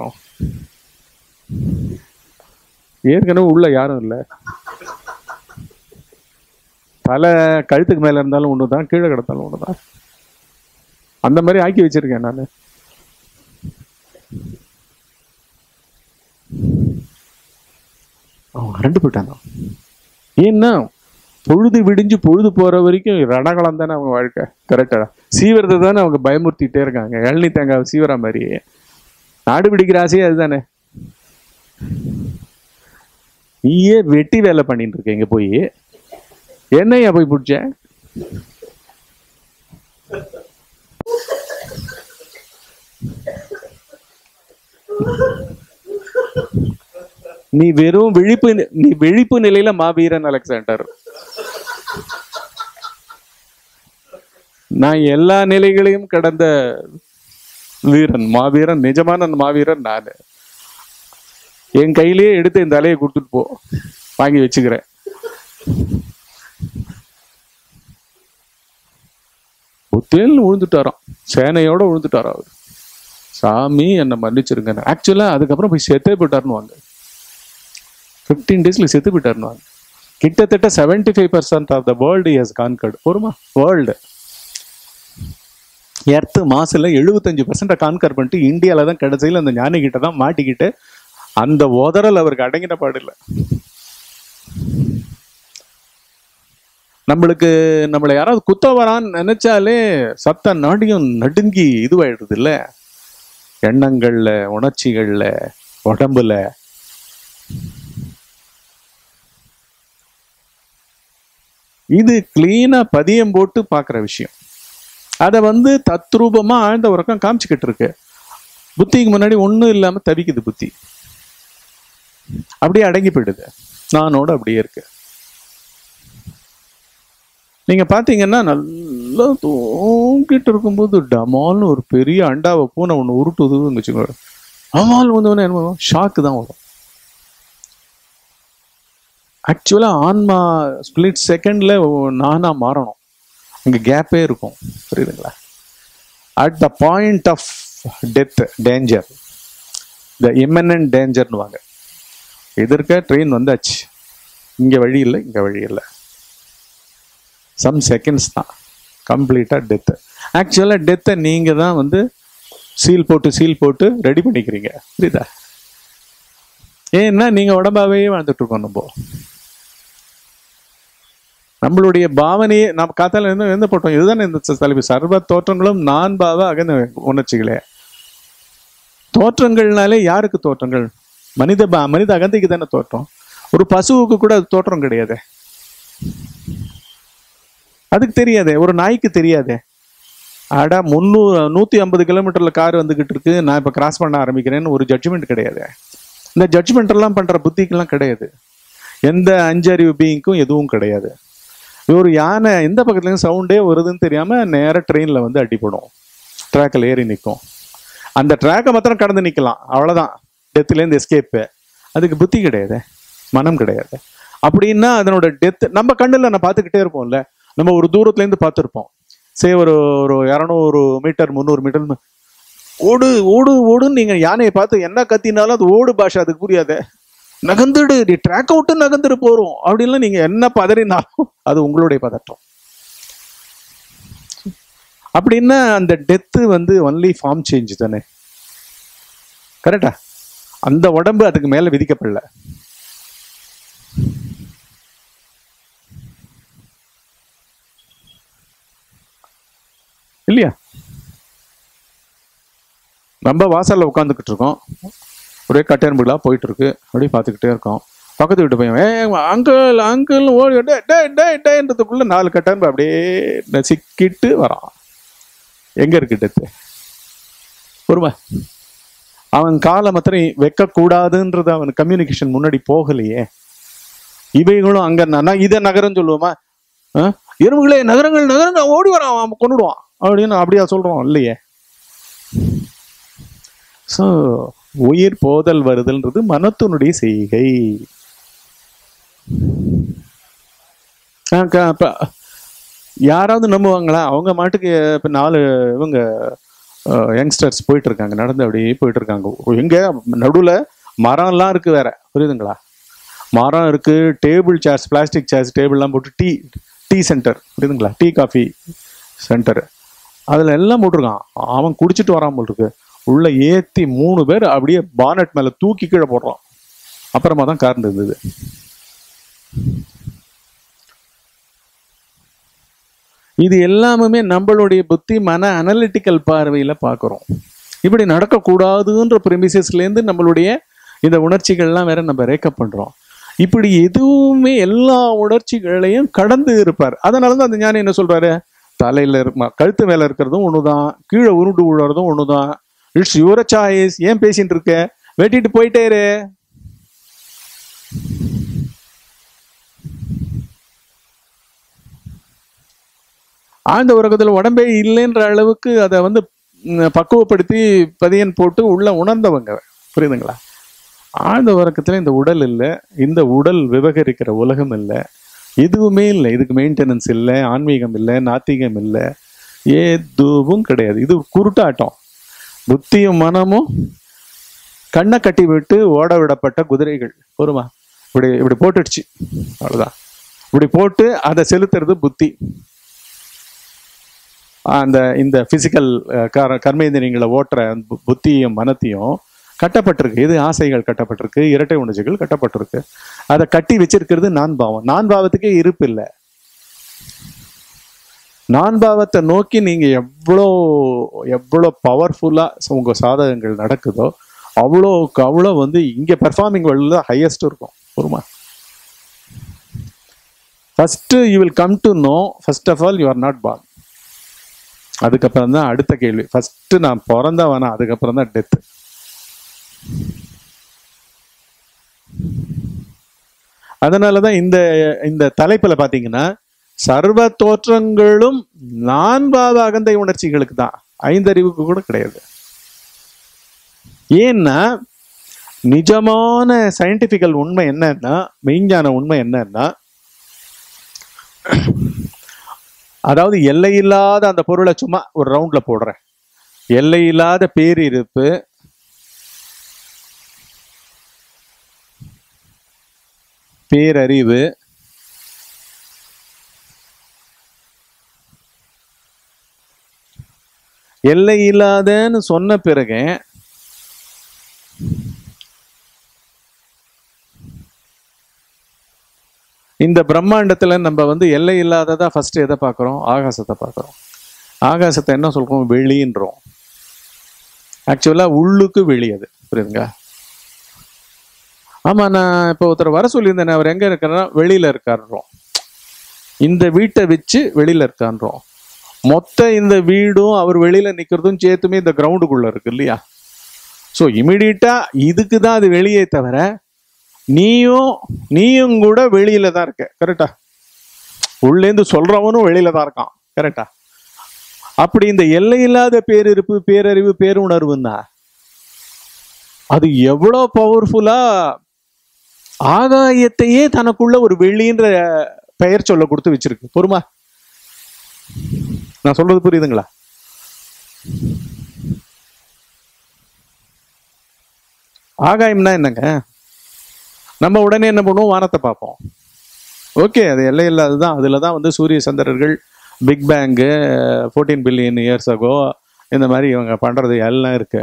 ஏற்கனவே உள்ள யாரும் இல்லை தலை கழுத்துக்கு மேல இருந்தாலும் ஒன்று தான் கீழே கிடந்தாலும் ஒன்று தான் அந்த மாதிரி ஆக்கி வச்சிருக்கேன் நான் அவன் அரண்டு போயிட்டான் ஏன்னா பொழுது விடிஞ்சு பொழுது போற வரைக்கும் ரணகலம் தானே அவங்க வாழ்க்கை கரெக்டா சீவரத்தை தானே அவங்க பயமுறுத்திட்டே இருக்காங்க இளநீ தேங்காய் சீவரா மாதிரி நாடு பிடிக்கிற ஆசையே அதுதானே நீயே வெட்டி வேலை பண்ணிட்டு இருக்க இங்க போய் என்னையா போய் பிடிச்ச நீ வெறும் விழிப்பு நி- நீ விழிப்பு நிலையில மாவீரன் அலெக்சாண்டர் நான் எல்லா நிலைகளையும் கடந்த வீரன் மாவீரன் நிஜமான மாவீரன் நானு என் கையிலேயே எடுத்து இந்த தலையை கொடுத்துட்டு போ வாங்கி வச்சுக்கிறேன் ஒத்தேல்னு விழுந்துட்டாராம் சேனையோட விழுந்துட்டாராம் அவர் சாமி என்னை மன்னிச்சிருங்க ஆக்சுவலா அதுக்கப்புறம் போய் செத்தே போயிட்டாருன்னு வாங்க ஃபிஃப்டீன் டேஸ்ல செத்து போயிட்டாருன்னு வாங்க கிட்டத்தட்ட seventy five percent of the world is conquered ஒருமா வேர்ல்டு எர்த்து மாசுல எழுபத்தஞ்சு பர்சன்ட் கான்கர் பண்ணிட்டு இந்தியால தான் கடைசியில் அந்த ஞானி கிட்ட தான் மாட்டிக்கிட்டு அந்த உதறல் அவருக்கு அடங்கின பாடில்லை நம்மளுக்கு நம்மளை யாராவது குத்த வரான்னு நினைச்சாலே சத்த நாடியும் நடுங்கி இதுவாயிடுது இல்ல எண்ணங்கள்ல உணர்ச்சிகள்ல உடம்புல இது கிளீனா பதியம் போட்டு பார்க்குற விஷயம் அதை வந்து தத்ரூபமா ஆழ்ந்த உறக்கம் காமிச்சுக்கிட்டு இருக்கு புத்திக்கு முன்னாடி ஒண்ணும் இல்லாம தவிக்குது புத்தி அப்படியே அடங்கி போயிடுது நானோட அப்படியே இருக்கு நீங்க பாத்தீங்கன்னா நல்லா தூங்கிட்டு இருக்கும்போது டமால்னு ஒரு பெரிய அண்டாவை பூனை ஒண்ணு உருட்டுதுன்னு வச்சுக்கோங்க அமால் வந்தவொடனே என்ன ஷாக்கு தான் வரும் ஆக்சுவலா ஆன்மா ஸ்பிளிட் செகண்ட்ல நானா மாறணும் அங்க கேப்பே இருக்கும் புரியுதுங்களா at the point of death danger the imminent டேஞ்சர்னு வாங்க எதிர்க்க ட்ரெயின் வந்தாச்சு இங்க வழி இல்லை இங்க வழி இல்லை சம் செகண்ட்ஸ் தான் கம்ப்ளீட்டாக டெத்து ஆக்சுவலாக டெத்தை நீங்கள் தான் வந்து சீல் போட்டு சீல் போட்டு ரெடி பண்ணிக்கிறீங்க புரியுதா ஏன்னா நீங்கள் உடம்பாவே வாழ்ந்துட்டு இருக்கோம் நம்ம நம்மளுடைய பாவனையே நம்ம காத்தால இருந்து எந்த போட்டோம் இதுதானே இந்த தலைப்பு சர்வ தோற்றங்களும் நான் பாவ அகந்த உணர்ச்சிகளே தோற்றங்கள்னாலே யாருக்கு தோற்றங்கள் மனித ப- மனித அகந்தைக்கு தானே தோற்றம் ஒரு பசுவுக்கு கூட அது தோற்றம் கிடையாது அதுக்கு தெரியாதே ஒரு நாய்க்கு தெரியாதே அடா முந்நூறு நூற்றி ஐம்பது கிலோமீட்டரில் கார் வந்துகிட்டு இருக்கு நான் இப்போ கிராஸ் பண்ண ஆரம்பிக்கிறேன்னு ஒரு ஜட்ஜ்மெண்ட் கிடையாது இந்த ஜட்ஜ்மெண்ட் எல்லாம் பண்ணுற புத்திக்கெல்லாம் கிடையாது எந்த அஞ்சறிவு பீயிங்க்கும் எதுவும் கிடையாது ஒரு யானை எந்த பக்கத்துலேயும் சவுண்டே வருதுன்னு தெரியாமல் நேராக ட்ரெயினில் வந்து அடிபடும் ட்ராக்கில் ஏறி நிற்கும் அந்த ட்ராக்கை மாத்திரம் கடந்து நிற்கலாம் அவ்வளோதான் டெத்துலேருந்து எஸ்கேப்பு அதுக்கு புத்தி கிடையாது மனம் கிடையாது அப்படின்னா அதனோட டெத் நம்ம கண்ணில் நான் பார்த்துக்கிட்டே இருப்போம்ல நம்ம ஒரு தூரத்துலேருந்து பார்த்துருப்போம் சே ஒரு ஒரு இரநூறு மீட்டர் முந்நூறு மீட்டர் ஓடு ஓடு ஓடுன்னு நீங்கள் யானையை பார்த்து என்ன கத்தினாலும் அது ஓடு பாஷை அதுக்கு புரியாதே நகர்ந்துடு நீ ட்ராக் விட்டு நகர்ந்துட்டு போறோம் அப்படின்லாம் நீங்க என்ன பதறினாலும் அது உங்களுடைய பதட்டம் அப்படின்னா அந்த டெத்து வந்து ஒன்லி ஃபார்ம் சேஞ்ச் தானே கரெக்டா அந்த உடம்பு அதுக்கு மேல விதிக்கப்படல இல்லையா நம்ம வாசல்ல உட்காந்துக்கிட்டு இருக்கோம் ஒரே கட்டெரும்புகளா போயிட்டு இருக்கு அப்படியே பார்த்துக்கிட்டே இருக்கோம் பக்கத்து வீட்டு பையன் ஏ அங்கிள் அங்கிள் ஓடி டே டே டே டேன்றதுக்குள்ள நாலு கட்டெரும்பு அப்படியே சிக்கிட்டு வரான் எங்க இருக்கு டெத்து பொறுமை அவன் காலை மாத்திரம் வைக்கக்கூடாதுன்றது அவன் கம்யூனிகேஷன் முன்னாடி போகலையே இவைகளும் அங்க நான் இதை நகரம் சொல்லுவோமா ஆ? எறும்புகளே நகரங்கள் நகரங்கள் ஓடி வரான் அவன் கொண்டுடுவான் அப்படின்னு அப்படியா சொல்றோம் இல்லையே ஸோ உயிர் போதல் வருதல்ன்றது மனத்தினுடைய செய்கை ஆ, க- அப்ப யாராவது நம்புவாங்களா அவங்க மாட்டுக்கு இப்போ நாலு இவங்க யங்ஸ்டர்ஸ் போயிட்டு இருக்காங்க நடந்து அப்படியே போயிட்டு இருக்காங்க எங்க நடுவில் மரம்லாம் இருக்கு வேற புரியுதுங்களா மரம் இருக்கு டேபிள் சேர்ஸ் பிளாஸ்டிக் சேர்ஸ் டேபிள்லாம் போட்டு டீ டீ சென்டர் புரியுதுங்களா டீ காஃபி சென்டர் அதில் எல்லாம் போட்டிருக்கான் அவன் குடிச்சிட்டு வரான் போல் இருக்கு உள்ள ஏத்தி மூணு பேர் அப்படியே பானட் மேல தூக்கி கீழே போடுறான் அப்புறமா தான் கார் இருந்தது இது எல்லாமே நம்மளுடைய புத்தி மன அனலிட்டிக்கல் பார்வையில பார்க்குறோம் இப்படி நடக்கக்கூடாதுன்ற premises-ல இருந்து நம்மளுடைய இந்த உணர்ச்சிகள்லாம் வேற நம்ம ரேக்கப் பண்றோம் இப்படி எதுவுமே எல்லா உணர்ச்சிகளையும் கடந்து இருப்பார் அதனால தான் அந்த ஞானி என்ன சொல்றாரு தலையில இருக்க கழுத்து மேல இருக்கிறதும் ஒண்ணுதான் கீழே உருண்டு விழுறதும் ஒண்ணுதான் இட்ஸ் யுவர் சாய்ஸ் ஏன் பேசிட்டு இருக்க வெட்டிட்டு போயிட்டே இரு ஆழ்ந்த உறக்கத்துல உடம்பே இல்லைன்ற அளவுக்கு அதை வந்து ம், பக்குவப்படுத்தி பதியன் போட்டு உள்ள உணர்ந்தவங்க புரியுதுங்களா ஆழ்ந்த உறக்கத்துல இந்த உடல் இல்லை இந்த உடல் விவகரிக்கிற உலகம் இல்லை எதுவுமே இல்லை இதுக்கு மெயின்டெனன்ஸ் இல்லை ஆன்மீகம் இல்லை நாத்திகம் இல்லை எதுவும் கிடையாது இது குருட்டாட்டம் புத்தியும் மனமும் கண்ணை கட்டி விட்டு ஓட விடப்பட்ட குதிரைகள் பொறுமா இப்படி இப்படி போட்டுடுச்சு அவ்வளவுதான் இப்படி போட்டு அதை செலுத்துறது புத்தி அந்த இந்த பிசிக்கல் கர்மேந்திரியங்களை ஓட்டுற பு- புத்தியும் மனத்தையும் கட்டப்பட்டிருக்கு இது ஆசைகள் கட்டப்பட்டிருக்கு இரட்டை உணர்ச்சிகள் கட்டப்பட்டிருக்கு அதை கட்டி வச்சிருக்கிறது நான் பாவம் நான் பாவத்துக்கே இருப்பு இல்லை நான் பாவத்தை நோக்கி நீங்க எவ்வளோ எவ்வளோ பவர்ஃபுல்லா உங்க சாதகங்கள் நடக்குதோ அவ்வளோக்கு அவ்வளோ வந்து இங்க பெர்ஃபார்மிங் வேர்ல்டில் ஹையஸ்ட் இருக்கும் பொறுமா first you will come to know first of all you are not born அதுக்கப்புறம் தான் அடுத்த கேள்வி ஃபர்ஸ்ட் நான் பிறந்தவனா அதுக்கப்புறம் தான் டெத் அதனால தான் இந்த இந்த தலைப்புல பாத்தீங்கன்னா சர்வ தோற்றங்களும் நான் பாவ அகந்தை உணர்ச்சிகளுக்கு தான் ஐந்தறிவுக்கு கூட கிடையாது ஏன்னா நிஜமான சயின்டிபிக்கல் உண்மை என்னன்னா மெய்ஞான உண்மை என்னன்னா அதாவது எல்லையில்லாத அந்த பொருளை சும்மா ஒரு ரவுண்ட்ல போடுறேன் எல்லையில்லாத பேரிருப்பு பேரறிவு எல்லை இல்லாதன்னு சொன்ன பிறகு இந்த பிரம்மாண்டத்துல நம்ம வந்து எல்லை இல்லாததா ஃபர்ஸ்ட் எதை பார்க்குறோம் ஆகாசத்தை பார்க்குறோம் ஆகாசத்தை என்ன சொல்றோம் வெளின்றோம் ஆக்சுவலா உள்ளுக்கு வெளி அது புரியுதுங்களா ஆமா நான் இப்போ ஒருத்தர் வர சொல்லியிருந்தேன் அவர் எங்க இருக்காருன்னா வெளியில இருக்காருன்றோம் இந்த வீட்டை வச்சு வெளியில இருக்கான்றோம் மொத்த இந்த வீடும் அவர் வெளியில நிக்கிறதும் சேர்த்துமே இந்த கிரவுண்டுக்குள்ள இருக்கு இல்லையா ஸோ இமிடியட்டா இதுக்கு தான் அது வெளியே தவிர நீயும் நீயும் கூட வெளியில தான் இருக்க கரெக்டா உள்ளேந்து சொல்றவனும் வெளியில தான் இருக்கான் கரெக்டா அப்படி இந்த எல்லையில்லாத பேரிருப்பு பேரறிவு பேருணர்வுன்னா அது எவ்வளோ பவர்ஃபுல்லா ஆகாயத்தையே தனக்குள்ள ஒரு வெளின்ற பெயர் சொல்ல கொடுத்து வச்சிருக்கு பொறுமா நான் சொல்றது புரியுதுங்களா ஆகாயம்னா என்னங்க நம்ம உடனே என்ன பண்ணுவோம் வானத்தை பார்ப்போம் ஓகே அது எல்லை இல்லாததான் அதில் தான் வந்து சூரிய சந்திரர்கள் big bang fourteen billion years ago இந்த மாதிரி இவங்க பண்றது எல்லாம் இருக்கு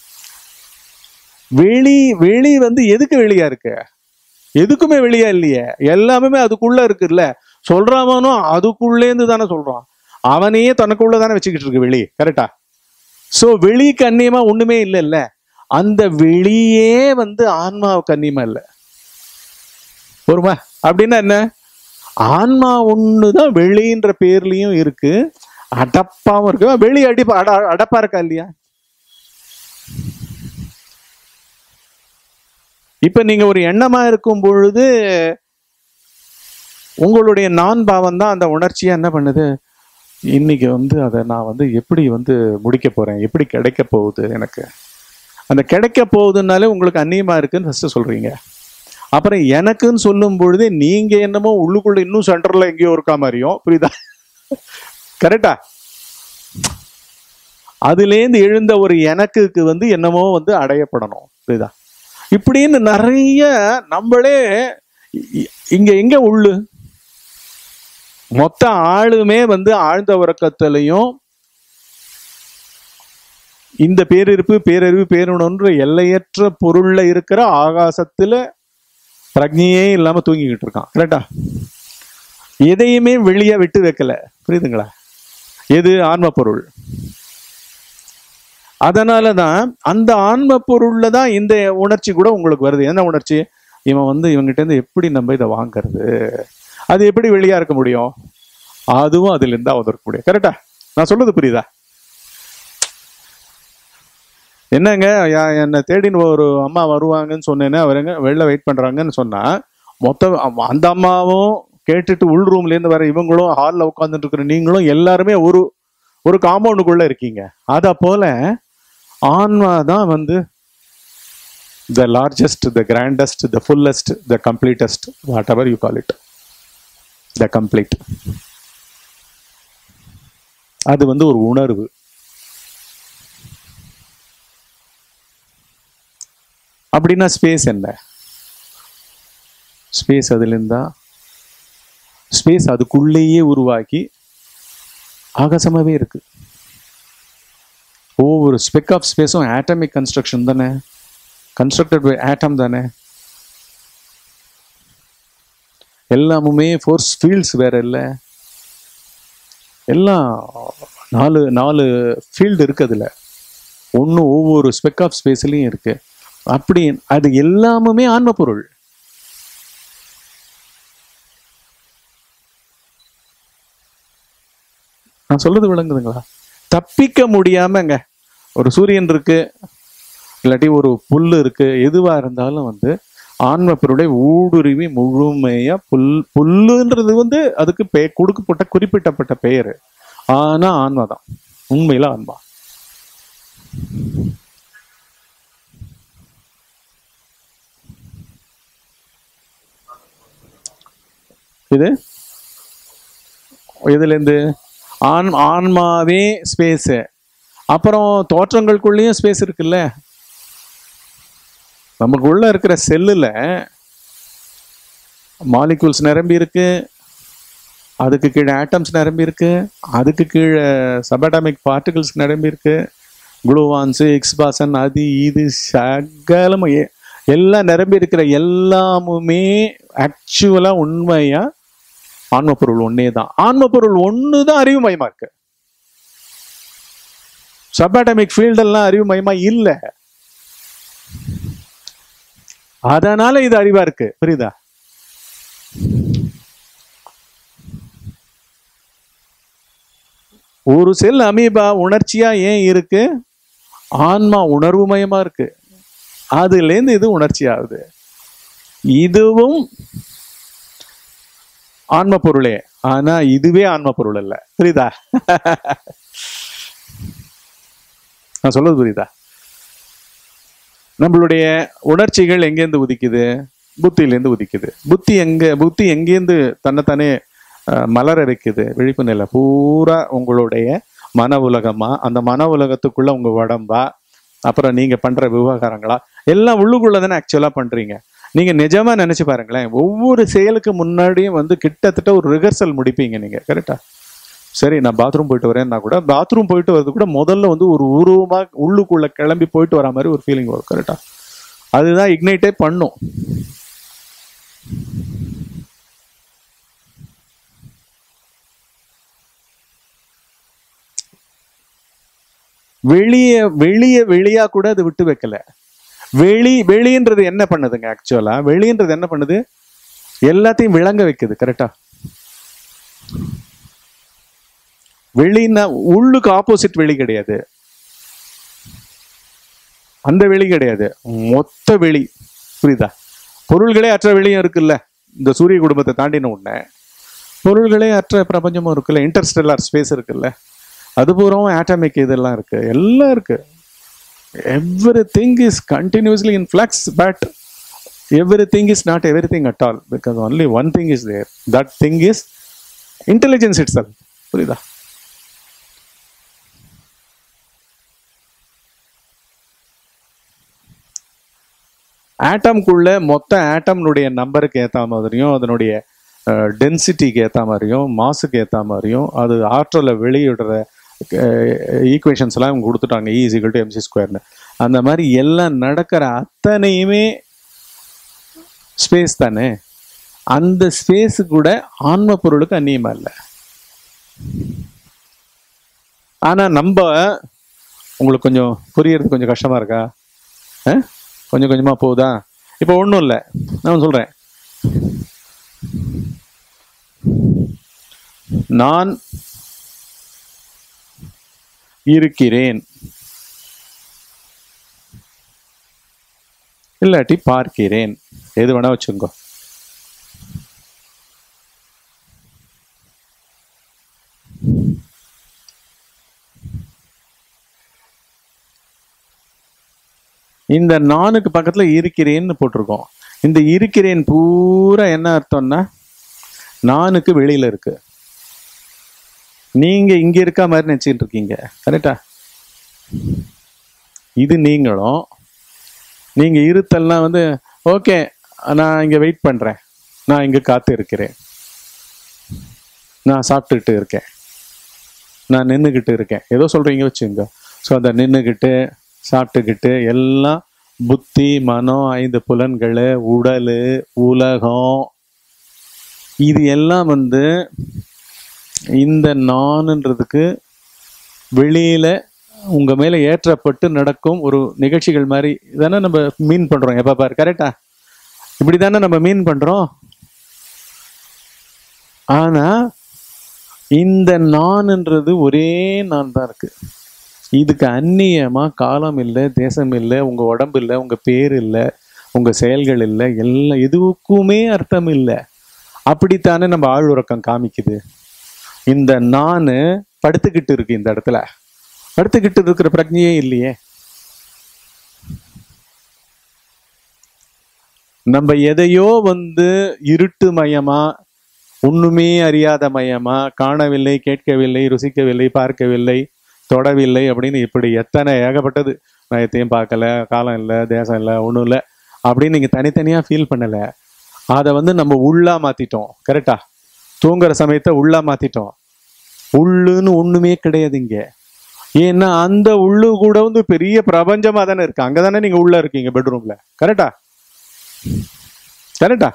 வெளி வெளி வந்து எதுக்கு வெளியா இருக்கு எதுக்குமே வெளியா இல்லையே எல்லாமே அதுக்குள்ள இருக்குல்ல சொல்றவனும் அதுக்குள்ளேருந்து தானே சொல்றான் அவனையே தனக்குள்ள தானே வச்சுக்கிட்டு இருக்கு வெளி கரெக்டா சோ வெளிக்கு அந்நியமா ஒண்ணுமே இல்லைல்ல அந்த வெளியே வந்து ஆன்மாவுக்கு அந்நியமா இல்லை பொறுமா அப்படின்னா என்ன ஆன்மா ஒண்ணுதான் வெளின்ற பேர்லயும் இருக்கு அடப்பாவும் இருக்கு வெளி அடிப்பா அட அடப்பா இருக்கா இல்லையா இப்ப நீங்க ஒரு எண்ணமா இருக்கும் பொழுது உங்களுடைய நான் பாவம் தான் அந்த உணர்ச்சியை என்ன பண்ணுது இன்னைக்கு வந்து அதை நான் வந்து எப்படி வந்து முடிக்க போறேன் எப்படி கிடைக்க போகுது எனக்கு அந்த கிடைக்க போகுதுனாலே உங்களுக்கு அந்நியமா இருக்குன்னு ஃபர்ஸ்ட் சொல்றீங்க அப்புறம் எனக்குன்னு சொல்லும் பொழுது நீங்க என்னமோ உள்ளுக்குள்ள இன்னும் சென்டர்ல எங்கேயோ இருக்கா மாதிரியும் புரியுதா கரெக்டா அதுலேருந்து எழுந்த ஒரு எனக்குக்கு வந்து என்னமோ வந்து அடையப்படணும் புரியுதா இப்படின்னு நிறைய நம்மளே இ- இங்க எங்க உள்ளு மொத்த ஆளுமே வந்து ஆழ்ந்த உறக்கத்திலையும் இந்த பேரிருப்பு பேரறிவு பேருணர்ன்ற எல்லையற்ற பொருள்ல இருக்கிற ஆகாசத்துல பிரஜையே இல்லாம தூங்கிக்கிட்டு இருக்கான் கரெக்டா எதையுமே வெளியே விட்டு வைக்கல புரியுதுங்களா எது ஆன்ம பொருள் அதனால தான் அந்த ஆன்ம பொருள்ல தான் இந்த உணர்ச்சி கூட உங்களுக்கு வருது என்ன உணர்ச்சி இவன் வந்து இவங்கிட்ட இருந்து எப்படி நம்ம இதை வாங்குறது அது எப்படி வெளியா இருக்க முடியும் அதுவும் அதுல இருந்தா வந்திருக்க முடியும் கரெக்டா நான் சொல்றது புரியுதா என்னங்க யா- என்னை தேடின்னு ஒரு அம்மா வருவாங்கன்னு சொன்னேன்னு அவருங்க வெளில வெயிட் பண்றாங்கன்னு சொன்னா மொத்தம் அம்ம- அந்த அம்மாவும் கேட்டுட்டு உள் ரூம்ல இருந்து வர இவங்களும் ஹாலில் உட்காந்துட்டு இருக்கிற நீங்களும் எல்லாருமே ஒரு ஒரு காம்பவுண்டுக்குள்ள இருக்கீங்க அத போல ஆன்மா தான் வந்து the largest the grandest the fullest the completest whatever you call it the complete அது வந்து ஒரு உணர்வு அப்படின்னா ஸ்பேஸ் என்ன ஸ்பேஸ் அதுல இருந்தா ஸ்பேஸ் அதுக்குள்ளேயே உருவாக்கி ஆகாசமாவே இருக்கு ஒவ்வொரு ஸ்பெக் ஆஃப் ஸ்பேஸும் ஆட்டமிக் கன்ஸ்ட்ரக்ஷன் தானே கன்ஸ்ட்ரக்டட் பை ஆட்டம் தானே எல்லாமுமே ஃபோர்ஸ் ஃபீல்ட்ஸ் வேற இல்லை எல்லாம் நாலு நாலு ஃபீல்டு இருக்கு அதுல ஒன்று ஒவ்வொரு ஸ்பெக் ஆஃப் ஸ்பேஸ்லையும் இருக்கு அப்படி அது எல்லாமுமே ஆன்ம பொருள் நான் சொல்றது விளங்குதுங்களா தப்பிக்க முடியாமங்க ஒரு சூரியன் இருக்கு இல்லாட்டி ஒரு புல் இருக்கு எதுவா இருந்தாலும் வந்து ஆன்ம பொருளை ஊடுருவி முழுமையா புல் புல்லுன்றது வந்து அதுக்கு பெ கொடுக்கப்பட்ட குறிப்பிட்டப்பட்ட பெயர் ஆனா ஆன்மா தான் உண்மையில ஆன்மா இது இதுல இருந்து ஆன் ஆன்மாவே ஸ்பேஸ் அப்புறம் தோற்றங்களுக்குள்ளேயும் ஸ்பேஸ் இருக்குல்ல நமக்குள்ள இருக்கிற செல்லுல மாலிகூல்ஸ் நிரம்பி இருக்கு அதுக்கு கீழே ஆட்டம்ஸ் நிரம்பி இருக்கு அதுக்கு கீழே சபடாமிக் பார்ட்டிகிள்ஸ் நிரம்பி இருக்கு குளூவான்ஸு எக்ஸ்பாசன் அது இது சகலமும் எ- எல்லாம் நிரம்பி இருக்கிற எல்லாமுமே ஆக்சுவலா உண்மையா ஆன்ம பொருள் ஒன்னே தான் ஆன்ம பொருள் ஒன்று தான் அறிவுமயமா இருக்கு சபாட்டமிக் ஃபீல்டெல்லாம் அறிவுமயமா இல்லை அதனால இது அறிவா இருக்கு புரியுதா ஒரு செல் அமீபா உணர்ச்சியா ஏன் இருக்கு ஆன்மா உணர்வுமயமா இருக்கு அதுலேருந்து இது உணர்ச்சி ஆகுது இதுவும் ஆன்ம பொருளே ஆனா இதுவே ஆன்ம பொருள் அல்ல புரியுதா நான் சொல்றது புரியுதா நம்மளுடைய உணர்ச்சிகள் எங்கேருந்து உதிக்குது புத்தியிலேருந்து உதிக்குது புத்தி எங்க புத்தி எங்கேருந்து தன்னைத்தானே அஹ், மலர வைக்குது விழிப்பு நிலை பூரா உங்களுடைய மன உலகமா அந்த மன உலகத்துக்குள்ள உங்க உடம்பா அப்புறம் நீங்க பண்ற விவகாரங்களா எல்லாம் உள்ளுக்குள்ள தானே ஆக்சுவலா பண்றீங்க நீங்க நிஜமா நினைச்சு பாருங்களேன் ஒவ்வொரு செயலுக்கு முன்னாடியும் வந்து கிட்டத்தட்ட ஒரு ரிஹர்சல் முடிப்பீங்க நீங்க கரெக்டா சரி நான் பாத்ரூம் போயிட்டு வரேன்னா கூட பாத்ரூம் போயிட்டு வரது கூட முதல்ல வந்து ஒரு உருவமா உள்ளுக்குள்ள கிளம்பி போயிட்டு வர மாதிரி ஒரு ஃபீலிங் வரும் கரெக்டா அதுதான் இக்னைட்டே பண்ணும் வெளிய வெளிய வெளியா கூட அது விட்டு வைக்கல வெளி வெளின்றது என்ன பண்ணுதுங்க ஆக்சுவலா வெளின்றது என்ன பண்ணுது எல்லாத்தையும் விளங்க வைக்குது கரெக்டா வெளின்னா உள்ளுக்கு ஆப்போசிட் வெளி கிடையாது அந்த வெளி கிடையாது மொத்த வெளி புரியுதா பொருள்களே அற்ற வெளியும் இருக்குல்ல இந்த சூரிய குடும்பத்தை தாண்டின உடனே பொருள்களே அற்ற பிரபஞ்சமும் இருக்குல்ல இன்டர்ஸ்டெல்லார் ஸ்பேஸ் இருக்குல்ல அது பூராவும் ஆட்டமிக் இதெல்லாம் இருக்கு எல்லாம் இருக்கு everything is continuously in flux but everything is not everything at all because only one thing is there that thing is intelligence it cell புரியுதா ஆட்டம்குள்ள மொத்த ஆட்டம்னுடைய நம்பருக்கு ஏற்ற மாதிரியும் அதனுடைய டென்சிட்டிக்கு ஏற்ற மாதிரியும் மாசுக்கு ஏற்ற மாதிரியும் அது ஆற்றலை வெளியிடுற ஈக்குவேஷன்ஸ் எல்லாம் இவங்க கொடுத்துட்டாங்க இ இசிகல் டு எம்சி ஸ்கொயர்னு அந்த மாதிரி எல்லாம் நடக்கிற அத்தனையுமே ஸ்பேஸ் தானே அந்த ஸ்பேஸ் கூட ஆன்ம பொருளுக்கு அந்நியமா இல்லை ஆனா நம்ம உங்களுக்கு கொஞ்சம் புரியறது கொஞ்சம் கஷ்டமா இருக்கா ஆ? கொஞ்சம் கொஞ்சமா போகுதா இப்போ ஒன்றும் இல்லை நான் சொல்றேன் நான் இருக்கிறேன் இல்லாட்டி பார்க்கிறேன் எது வேணா வச்சுக்கோ இந்த நானுக்கு பக்கத்துல இருக்கிறேன்னு போட்டிருக்கோம் இந்த இருக்கிறேன் பூரா என்ன அர்த்தம்னா நானுக்கு வெளியில இருக்கு நீங்க இங்க இருக்க மாதிரி நினைச்சிட்டு இருக்கீங்க கரெக்டா இது நீங்களும் நீங்க இருத்தல்லாம் வந்து ஓகே நான் இங்க வெயிட் பண்றேன் நான் இங்க காத்து இருக்கிறேன் நான் சாப்பிட்டுட்டு இருக்கேன் நான் நின்றுக்கிட்டு இருக்கேன் ஏதோ சொல்றீங்க வச்சுங்க ஸோ அந்த நின்றுக்கிட்டு சாப்பிட்டுக்கிட்டு எல்லாம் புத்தி மனம் ஐந்து புலன்கள் உடல் உலகம் இது எல்லாம் வந்து இந்த நான்ன்றதுக்கு வெளியில உங்க மேல ஏற்றப்பட்டு நடக்கும் ஒரு நிகழ்ச்சிகள் மாதிரி தானே நம்ம மீன் பண்றோம் எப்ப பாரு கரெக்டா இப்படி தானே நம்ம மீன் பண்றோம் ஆனா இந்த நான்ன்றது ஒரே நான் தான் இருக்கு இதுக்கு அந்நியமா காலம் இல்லை தேசம் இல்லை உங்க உடம்பு இல்லை உங்க பேர் இல்லை உங்க செயல்கள் இல்லை எல்லாம் எதுக்குமே அர்த்தம் இல்லை அப்படித்தானே நம்ம ஆழ்வுறக்கம் காமிக்குது இந்த நான் படுத்துக்கிட்டு இருக்கு இந்த இடத்துல படுத்துக்கிட்டு இருக்கிற பிரஜையே இல்லையே நம்ம எதையோ வந்து இருட்டு மயமா ஒண்ணுமே அறியாத மயமா காணவில்லை கேட்கவில்லை ருசிக்கவில்லை பார்க்கவில்லை தொடவில்லை அப்படின்னு இப்படி எத்தனை ஏகப்பட்டது நான் எத்தையும் பார்க்கல காலம் இல்லை தேசம் இல்லை ஒன்றும் இல்லை அப்படின்னு நீங்கள் தனித்தனியாக ஃபீல் பண்ணலை அதை வந்து நம்ம உள்ளா மாற்றிட்டோம் கரெக்டா தூங்குற சமயத்தை உள்ளா மாற்றிட்டோம் உள்ளுன்னு ஒன்றுமே கிடையாது இங்கே ஏன்னா அந்த உள்ளு கூட வந்து பெரிய பிரபஞ்சமாக தானே இருக்கு அங்கே தானே நீங்கள் உள்ளே இருக்கீங்க பெட்ரூமில் கரெக்டா கரெக்டா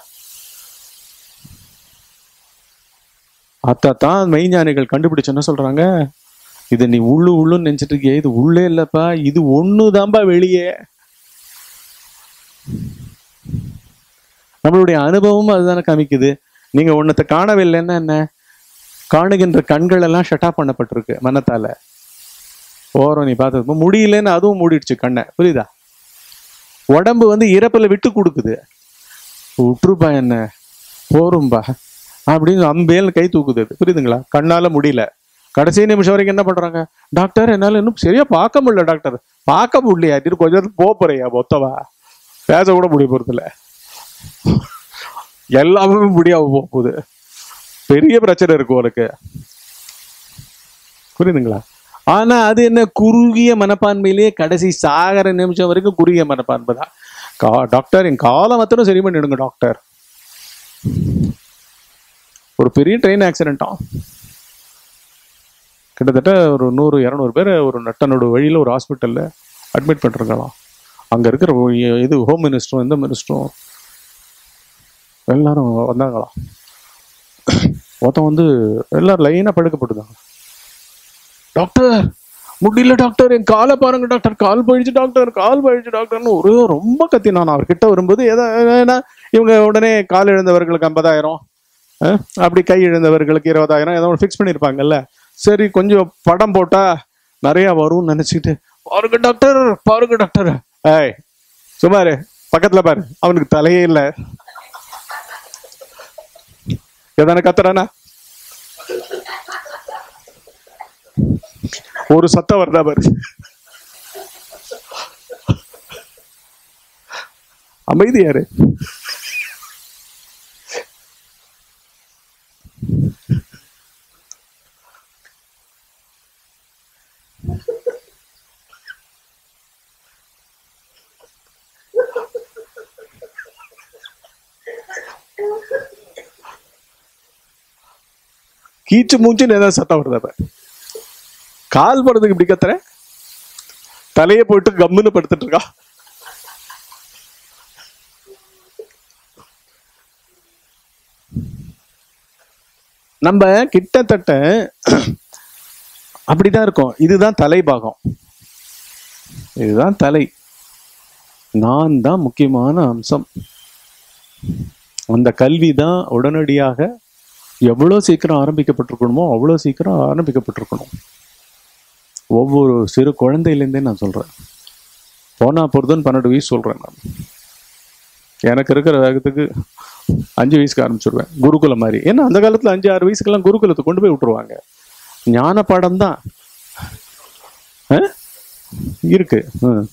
அத்தான் மெய்ஞானிகள் கண்டுபிடிச்சு என்ன சொல்றாங்க இது நீ உள்ளு உள்ளுன்னு நினைச்சிட்டு இருக்கியே இது உள்ளே இல்லப்பா இது ஒண்ணுதான்பா வெளியே நம்மளுடைய அனுபவமும் அதுதானே காமிக்குது நீங்க ஒன்னத்தை காணவில்லைன்னா என்ன காணுகின்ற கண்கள் எல்லாம் ஷட்டா பண்ணப்பட்டிருக்கு மனத்தால ஓரம் நீ பார்த்தது முடியலன்னு அதுவும் மூடிடுச்சு கண்ணை புரியுதா உடம்பு வந்து இறப்புல விட்டு கொடுக்குது விட்டுருப்பா என்ன போரும்பா அப்படின்னு அம்பேல்னு கை தூக்குது அது. புரியுதுங்களா கண்ணால முடியல கடைசி நிமிஷம் வரைக்கும் என்ன பண்றாங்க டாக்டர் என்னால இன்னும் சரியா பார்க்க முடியல டாக்டர் பார்க்க முடியலையா திரு கொஞ்ச நேரத்துக்கு போக போறியா மொத்தவா பேச கூட முடிய போறதில்ல எல்லாமே முடியாம போக போகுது பெரிய பிரச்சனை இருக்கு உனக்கு புரியுதுங்களா ஆனா அது என்ன குறுகிய மனப்பான்மையிலேயே கடைசி சாகர நிமிஷம் வரைக்கும் குறுகிய மனப்பான்மை தான் கா டாக்டர் என் காலம் மாத்திரம் சரி பண்ணிடுங்க டாக்டர் ஒரு பெரிய ட்ரெயின் ஆக்சிடென்ட்டாம் கிட்டத்தட்ட ஒரு நூறு இரநூறு பேர் ஒரு நட்டனோட வழியில் ஒரு ஹாஸ்பிட்டலில் அட்மிட் பண்ணிருக்கலாம் அங்கே இருக்கிற ஒ- இது ஹோம் மினிஸ்டரும் எந்த மினிஸ்டரும் எல்லாரும் வந்தாங்களாம் ஒருத்தன் வந்து எல்லாரும் லைனாக படுக்கப்பட்டுதாங்க டாக்டர் முடியல டாக்டர் என் காலை பாருங்க டாக்டர் கால் போயிடுச்சு டாக்டர் கால் போயிடுச்சு டாக்டர்னு ஒரு ரொம்ப கத்தினான் அவர் கிட்ட வரும்போது ஏதோ ஏன்னா இவங்க உடனே கால் இழந்தவர்களுக்கு ஐம்பதாயிரம் அஹ், அப்படி கை இழந்தவர்களுக்கு இருபதாயிரம் ஏதோ ஃபிக்ஸ் பண்ணியிருப்பாங்கல்ல சரி கொஞ்சம் படம் போட்டா நிறைய வரும்னு நினைச்சிட்டு பாருங்க டாக்டர் பாருங்க டாக்டர் ஏய் சுமாரு பக்கத்துல பாரு அவனுக்கு தலையே இல்ல எதான கத்துறானா ஒரு சத்தம் வருதா பாரு அமைதி யாரு கீச்சு மூச்சுன்னு ஏதாவது சத்தம் வருதா பாரு கால் படுறதுக்கு இப்படி கத்துற தலையை போட்டு கம்முன்னு படுத்துட்டு இருக்கா நம்ம கிட்டத்தட்ட அப்படிதான் இருக்கும் இதுதான் தலை பாகம் இதுதான் தலை நான் தான் முக்கியமான அம்சம் அந்த கல்வி தான் உடனடியாக எவ்வளோ சீக்கிரம் ஆரம்பிக்கப்பட்டிருக்கணுமோ அவ்வளோ சீக்கிரம் ஆரம்பிக்கப்பட்டிருக்கணும் ஒவ்வொரு சிறு குழந்தையிலேருந்தே நான் சொல்கிறேன் போனா பொறுத்துன்னு பன்னெண்டு வயசு சொல்கிறேன் நான் எனக்கு இருக்கிற வேகத்துக்கு அஞ்சு வயசுக்கு ஆரம்பிச்சிருவேன் குருகுலம் மாதிரி ஏன்னா அந்த காலத்தில் அஞ்சு ஆறு வயசுக்கெல்லாம் குருகுலத்தை கொண்டு போய் விட்டுருவாங்க ஞான பாடம் தான் இருக்கு ம்.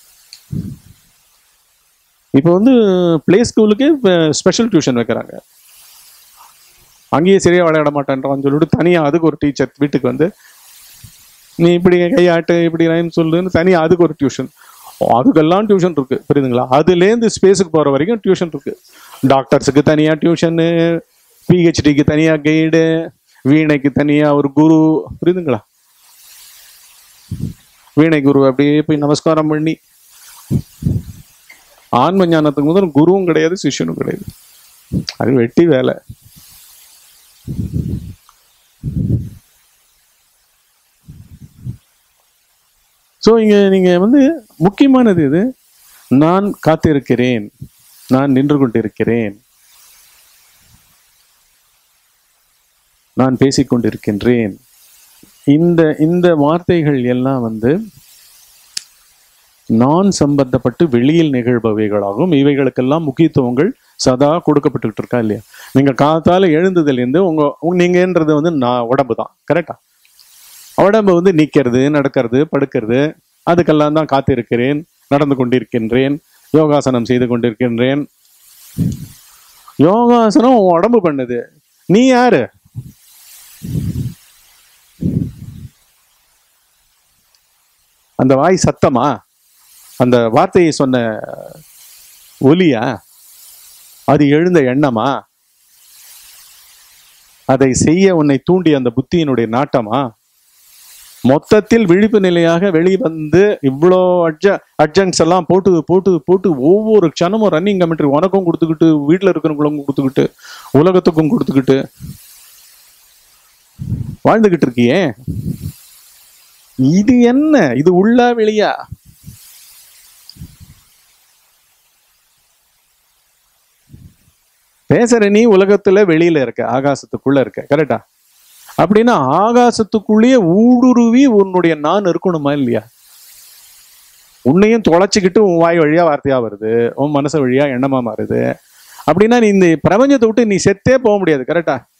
இப்போ வந்து ப்ளே ஸ்கூலுக்கு ஸ்பெஷல் டியூஷன் வைக்கிறாங்க அங்கேயே சரியா விளையாட மாட்டேன்றான்னு சொல்லிட்டு தனியாக அதுக்கு ஒரு டீச்சர் வீட்டுக்கு வந்து நீ இப்படி கையாட்டு இப்படி ரைம் சொல்லுன்னு தனியாக அதுக்கு ஒரு டியூஷன் அதுக்கெல்லாம் டியூஷன் இருக்கு புரியுதுங்களா அதுலேருந்து ஸ்பேஸுக்கு போகிற வரைக்கும் டியூஷன் இருக்கு டாக்டர்ஸுக்கு தனியாக டியூஷனு பிஹெச்டிக்கு தனியாக கைடு வீணைக்கு தனியாக ஒரு குரு புரியுதுங்களா வீணை குரு அப்படியே போய் நமஸ்காரம் பண்ணி ஆன்ம ஞானத்துக்கு முதல் குருவும் கிடையாது சிஷ்யனும் கிடையாது அது வெட்டி வேலை ஸோ இங்க நீங்க வந்து முக்கியமானது இது நான் காத்திருக்கிறேன் நான் நின்று கொண்டிருக்கிறேன் நான் பேசிக் கொண்டிருக்கின்றேன் இந்த இந்த வார்த்தைகள் எல்லாம் வந்து நான் சம்பந்தப்பட்டு வெளியில் நிகழ்பவைகளாகும் இவைகளுக்கெல்லாம் முக்கியத்துவங்கள் சதா கொடுக்கப்பட்டுக்கிட்டு இருக்கா இல்லையா நீங்க காத்தால எழுந்ததுலேருந்து உங்க உங்க- நீங்கன்றது வந்து நான் உடம்பு தான் கரெக்டா உடம்பு வந்து நிக்கிறது நடக்கிறது படுக்கிறது அதுக்கெல்லாம் தான் காத்திருக்கிறேன் நடந்து கொண்டிருக்கின்றேன் யோகாசனம் செய்து கொண்டிருக்கின்றேன் யோகாசனம் உன் உடம்பு பண்ணுது நீ யாரு அந்த வாய் சத்தமா அந்த வார்த்தையை சொன்ன ஒலியா அது எழுந்த எண்ணமா அதை செய்ய உன்னை தூண்டி அந்த புத்தியினுடைய நாட்டமா மொத்தத்தில் விழிப்பு நிலையாக வெளிவந்து இவ்வளோ அட்ஜ அட்ஜங்ஸ் எல்லாம் போட்டு போட்டு போட்டு ஒவ்வொரு க்ஷணமும் ரன்னிங் கமெண்ட்ரி உனக்கும் கொடுத்துக்கிட்டு வீட்டில் இருக்கிறவங்களுக்கும் கொடுத்துக்கிட்டு உலகத்துக்கும் கொடுத்துக்கிட்டு வாழ்ந்துகிட்டு இருக்கியே இது என்ன இது உள்ளா வெளியா பேசுற நீ உலகத்துல வெளியில இருக்க ஆகாசத்துக்குள்ள இருக்க கரெக்டா அப்படின்னா ஆகாசத்துக்குள்ளேயே ஊடுருவி உன்னுடைய நான் இருக்கணுமா இல்லையா உன்னையும் தொலைச்சிக்கிட்டு உன் வாய் வழியா வார்த்தையா வருது உன் மனசு வழியா எண்ணமா மாறுது அப்படின்னா நீ இந்த பிரபஞ்சத்தை விட்டு நீ செத்தே போக முடியாது கரெக்டா